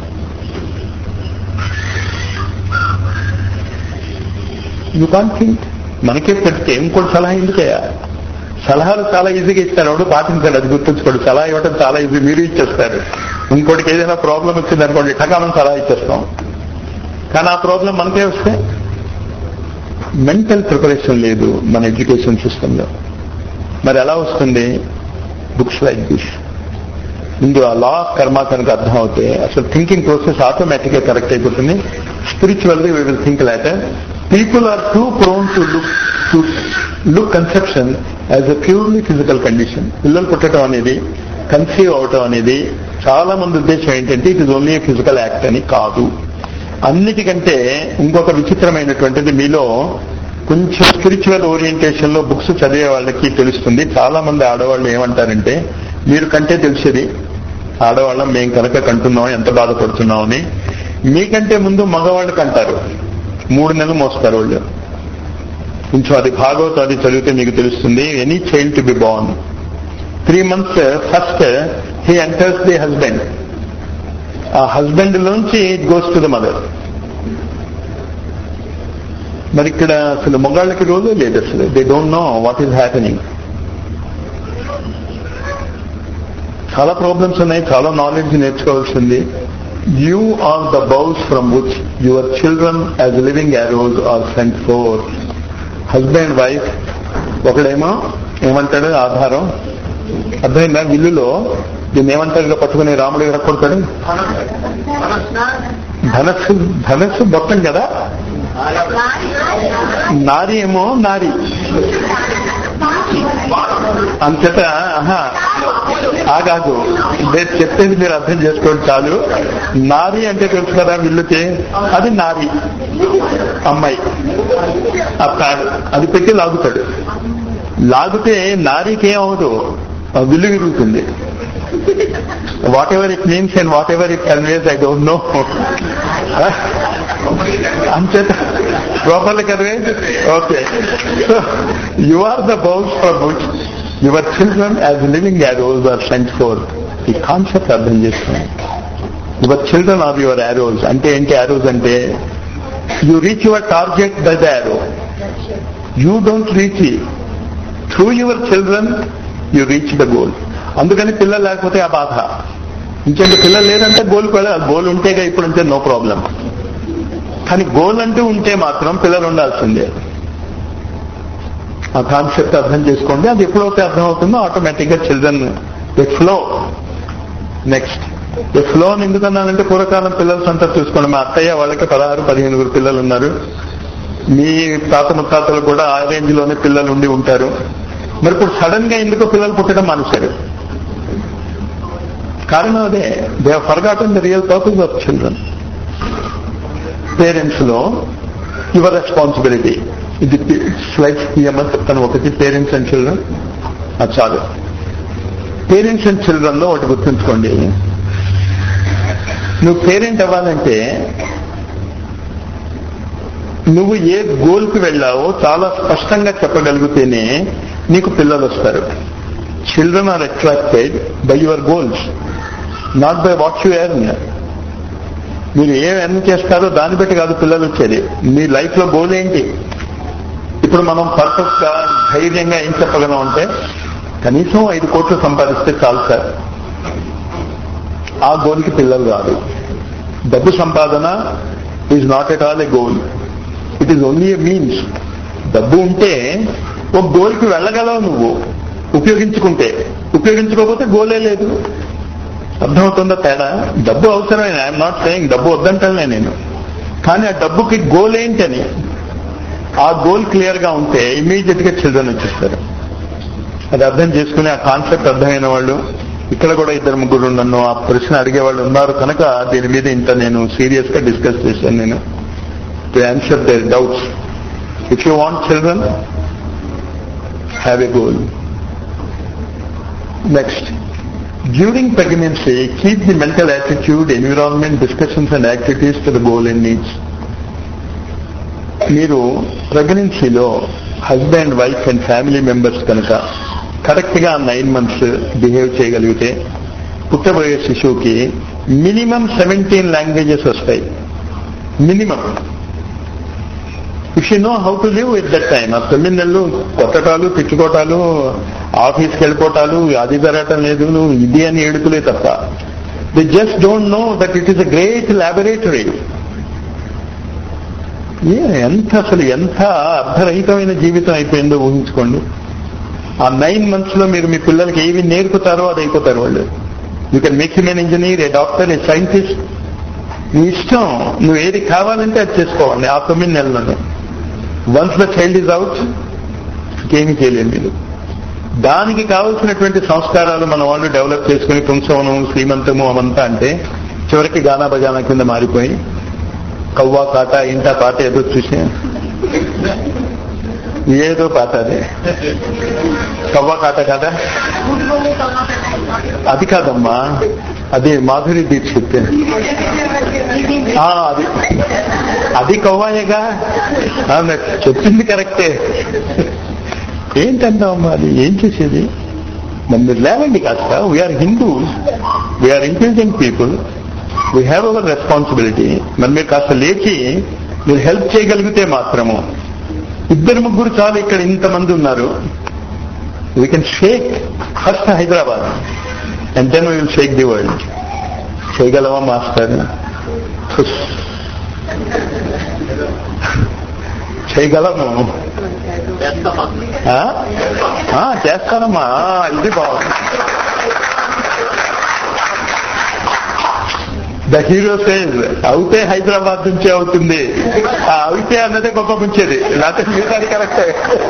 యూ కాన్ థింక్ మనకే పెడితే ఇంకోటి సలహా ఎందుకయ్యా సలహాలు చాలా ఈజీగా ఇస్తారు ఎవడు పాటించాలి అది గుర్తుంచుకోండి సలహా ఇవ్వడం చాలా ఈజీ మీరు ఇచ్చేస్తారు ఇంకోటికి ఏదైనా ప్రాబ్లం వచ్చింది అనుకోండి టకామని సలహా ఇచ్చేస్తాం కానీ ఆ ప్రాబ్లం మనకే వస్తే మెంటల్ ప్రిపరేషన్ లేదు మన ఎడ్యుకేషన్ సిస్టంలో మరి ఎలా వస్తుంది బుక్స్ లైక్ దిస్ ఇందులో ఆ లా ఆఫ్ కర్మ కనుక అర్థం అవుతే అసలు థింకింగ్ ప్రాసెస్ ఆటోమేటిక్ గా కరెక్ట్ అయిపోతుంది స్పిరిచువల్ గా we will think later people are too prone to look to look conception as a purely physical condition పిల్లలు పుట్టడం అనేది కన్సీవ్ అవటం అనేది చాలా మంది ఉద్దేశం ఏంటంటే it is only physical act అని కాదు అన్నిటికంటే ఇంకొక విచిత్రమైనటువంటిది మీలో కొంచెం స్పిరిచువల్ ఓరియంటేషన్ లో బుక్స్ చదివే వాళ్ళకి తెలుస్తుంది చాలా మంది ఆడవాళ్ళు ఏమంటారంటే మీరు కంటే తెలిసేది ఆడవాళ్ళం మేం కనుక కంటున్నాం ఎంత బాధపడుతున్నాం అని మీకంటే ముందు మగవాళ్ళు కంటారు మూడు నెలలు మోస్తారు వాళ్ళు కొంచెం అది భాగవతం అది చదివితే మీకు తెలుస్తుంది any child to be born three months first he enters the husband ఆ హస్బెండ్ లోంచి it goes to the mother మరి ఇక్కడ అసలు మొగాళ్ళకి రోజు లేదు అసలు they don't know what is happening చాలా ప్రాబ్లమ్స్ ఉన్నాయి చాలా నాలెడ్జ్ నేర్చుకోవాల్సింది you are the bowls from which your children as living arrows are sent for husband wife ఒకడేమో ఏమంటాడు ఆధారం అర్థమైందా విల్లులో దీన్ని ఏమంటారు పట్టుకుని రాముడు ఎరక్కొడతాడు ధనస్సు ధనస్సు మొత్తం కదా నారి ఏమో నారి అంతట ఆహా ఆగాదు నేను చెప్పేది మీరు అర్థం చేసుకోండి చాలు నారి అంటే తెలుసు కదా విల్లుకి అది నారి అమ్మాయి ఆ ప్యాడ్ అది పెట్టి లాగుతాడు లాగితే నారికి ఏమవదు ఆ విల్లు విరుగుతుంది whatever it means and whatever it conveys I don't know అంచేత properly conveys okay so you are the bowls for which your children as living arrows are sent for ఈ కాన్సెప్ట్ అర్థం చేసుకోండి your children are your arrows అంటే ఏంటి arrows అంటే you reach your target by the arrow you don't reach through your children you reach the goal అందుకని పిల్లలు లేకపోతే ఆ బాధ ఇంకేంటి పిల్లలు లేదంటే గోల్కి వెళ్ళాలి గోల్ ఉంటేగా ఇప్పుడు అంటే నో ప్రాబ్లం కానీ గోల్ అంటూ ఉంటే మాత్రం పిల్లలు ఉండాల్సిందే ఆ కాన్సెప్ట్ అర్థం చేసుకోండి అది ఎప్పుడైతే అర్థం అవుతుందో ఆటోమేటిక్ గా children the flow next the flow అని ఎందుకన్నానంటే పూర్వకాలం పిల్లల సంతా చూసుకోండి మా అత్తయ్య వాళ్ళకి పదహారు పదిహేనుగురు పిల్లలు ఉన్నారు మీ తాత ముత్తాతలు కూడా ఆ రేంజ్ లోనే పిల్లలు ఉండి ఉంటారు మరి ఇప్పుడు సడన్ గా ఎందుకు పిల్లలు పుట్టడం మానేశారు కారణం అదే they forgotten the real purpose of children parents లో యువర్ రెస్పాన్సిబిలిటీ ఇది స్లైడ్ పిఎంఎస్ చెప్తాను ఒకటి పేరెంట్స్ అండ్ చిల్డ్రన్ అది చాలు పేరెంట్స్ అండ్ చిల్డ్రన్ లో ఒకటి గుర్తుంచుకోండి నువ్వు పేరెంట్ అవ్వాలంటే నువ్వు ఏ గోల్ కి వెళ్ళావో చాలా స్పష్టంగా చెప్పగలిగితేనే నీకు పిల్లలు వస్తారు children are attracted by your goals not by what you earn మీరు ఏం ఎర్న్ చేస్తారో దాన్ని బట్టి కాదు పిల్లలు వచ్చేది మీ లైఫ్ లో గోల్ ఏంటి ఇప్పుడు మనం పర్పస్ గా ధైర్యంగా ఏం చెప్పగలం అంటే కనీసం ఐదు కోట్లు సంపాదిస్తే చాలు సార్ ఆ గోల్కి పిల్లలు రాదు డబ్బు సంపాదన is not at all a goal it is only a means డబ్బు ఉంటే ఒక గోల్కి వెళ్ళగలవు నువ్వు ఉపయోగించుకుంటే ఉపయోగించుకోకపోతే గోలే లేదు అర్థమవుతుందా తేడా డబ్బు అవసరమే ఐఎమ్ నాట్ సేయింగ్ డబ్బు వద్దంటానే నేను కానీ ఆ డబ్బుకి గోల్ ఏంటని ఆ గోల్ క్లియర్ గా ఉంటే ఇమీడియట్ గా చిల్డ్రన్ వచ్చేస్తారు అది అర్థం చేసుకుని ఆ కాన్సెప్ట్ అర్థమైన వాళ్ళు ఇక్కడ కూడా ఇద్దరు ముగ్గురు నన్ను ఆ ప్రశ్న అడిగే వాళ్ళు ఉన్నారు కనుక దీని మీద ఇంత నేను సీరియస్ గా డిస్కస్ చేశాను నేను to answer their doubts if you want children have a goal next during pregnancy keep the mental attitude environment discussions and activities to the goal and needs మీరు ప్రెగ్నెన్సీలో husband wife and family members కనుక correct గా nine months behave చేయగలిగితే పుట్టబోయే శిశువుకి minimum seventeen languages వస్తాయి minimum if you know how to live at that time ఆ తొమ్మిది నెలలు కొట్టటాలు తిట్టుకోటాలు ఆఫీస్కి వెళ్ళిపోవటాలు అది జరగటం లేదు నువ్వు ఇది అని ఏడుకులే తప్ప the just don't know that it is a great laboratory ఏ ఎంత అసలు ఎంత అర్ధరహితమైన జీవితం అయిపోయిందో ఊహించుకోండి ఆ నైన్ మంత్స్ లో మీరు మీ పిల్లలకి ఏవి నేర్పుతారో అది అయిపోతారు వాళ్ళు you can make him an engineer a doctor a scientist నీ ఇష్టం నువ్వు ఏది కావాలంటే అది చేసుకోవాలి ఆ తొమ్మిది నెలల్లోనే once the child is out ఇంకేమీ చేయలేరు మీరు దానికి కావలసినటువంటి సంస్కారాలు మన వాళ్ళు డెవలప్ చేసుకుని పుంసవనం శ్రీమంతము అవంతా అంటే చివరికి గానా బజానా కింద మారిపోయి కవ్వా కాట ఇంట పాట ఏదో చూసి ఏదో పాట అదే కవ్వా కాట కాట అది కాదమ్మా అది మాధురి దీక్షిత్ ఆ, అది అది కవ్వాయేగా ఆ, నాకు చెప్పింది కరెక్టే ఏంటంటావమ్మా అది ఏం చేసేది మరి మీరు లేవండి కాస్త we are Hindus we are intelligent people we have our responsibility మరి మీరు కాస్త లేచి మీరు హెల్ప్ చేయగలిగితే మాత్రము ఇద్దరు ముగ్గురు చాలు ఇక్కడ ఇంతమంది ఉన్నారు we can shake first Hyderabad and then we will shake the world చేయగలవా మాస్టర్ ఫుస్. చేయగలము ఆ? ఆ, చేస్తానమ్మా ఇది బాగుంది ద హీరో సేజ్ అవుతే హైదరాబాద్ నుంచే అవుతుంది ఆ అవుతే అన్నదే గొప్ప ముంచేది లేకపోతే మిగతాది కరెక్టే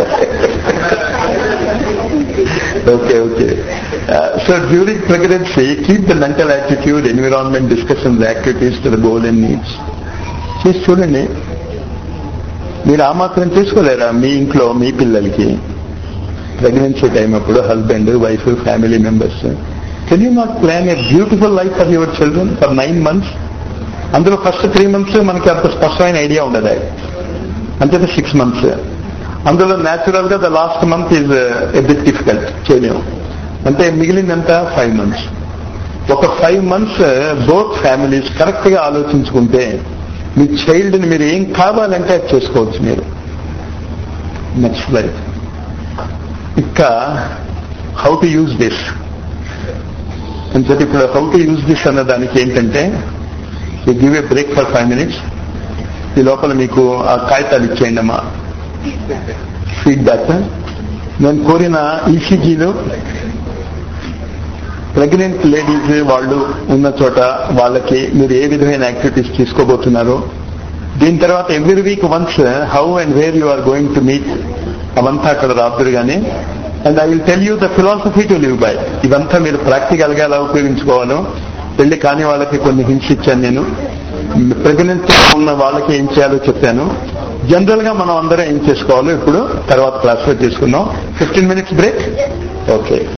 okay okay so during pregnancy keep the mental attitude environment discussions activities to the goal and needs చేసి చూడండి మీరు ఆ మాత్రం చేసుకోలేరా మీ ఇంట్లో మీ పిల్లలకి ప్రెగ్నెన్సీ టైం అప్పుడు husband wife family members can you not plan a beautiful life for your children for nine months అందులో first three months మనకి అంత స్పష్టమైన ఐడియా ఉండదు అంతే సిక్స్ మంత్స్ అందులో న్యాచురల్ గా the last month is a bit difficult చేయలేము అంటే మిగిలిందంత ఫైవ్ మంత్స్ ఒక five months both families correct గా ఆలోచించుకుంటే మీ చైల్డ్ ని మీరు ఏం కావాలంటే అది చేసుకోవచ్చు మీరు నెక్స్ట్ లైఫ్ ఇంకా హౌ టు యూజ్ దిస్ అని చెప్పి ఇప్పుడు హౌ టు యూజ్ దిస్ అన్న దానికి ఏంటంటే you give a break for five minutes ఈ లోపల మీకు ఆ కాగితాలు ఇచ్చేయండి అమ్మా ఫీడ్బ్యాక్ నేను కోరిన ఈసీజీలు ప్రెగ్నెంట్ లేడీస్ వాళ్ళు ఉన్న చోట వాళ్ళకి మీరు ఏ విధమైన యాక్టివిటీస్ తీసుకోబోతున్నారో దీని తర్వాత every week once how and where you are going to meet అవంతా అక్కడ రాత్రి కానీ and I will tell you the philosophy to live by ఇదంతా మీరు ప్రాక్టికల్ గా ఎలా ఉపయోగించుకోవాలో పెళ్లి కాని వాళ్ళకి కొన్ని హింట్స్ ఇచ్చాను నేను ప్రెగ్నెంట్ ఉన్న వాళ్ళకి ఏం చేయాలో చెప్పాను జనరల్ గా మనం అందరం ఏం చేసుకోవాలో ఇప్పుడు తర్వాత క్లాస్ లో తీసుకున్నాం ఫిఫ్టీన్ మినిట్స్ బ్రేక్ ఓకే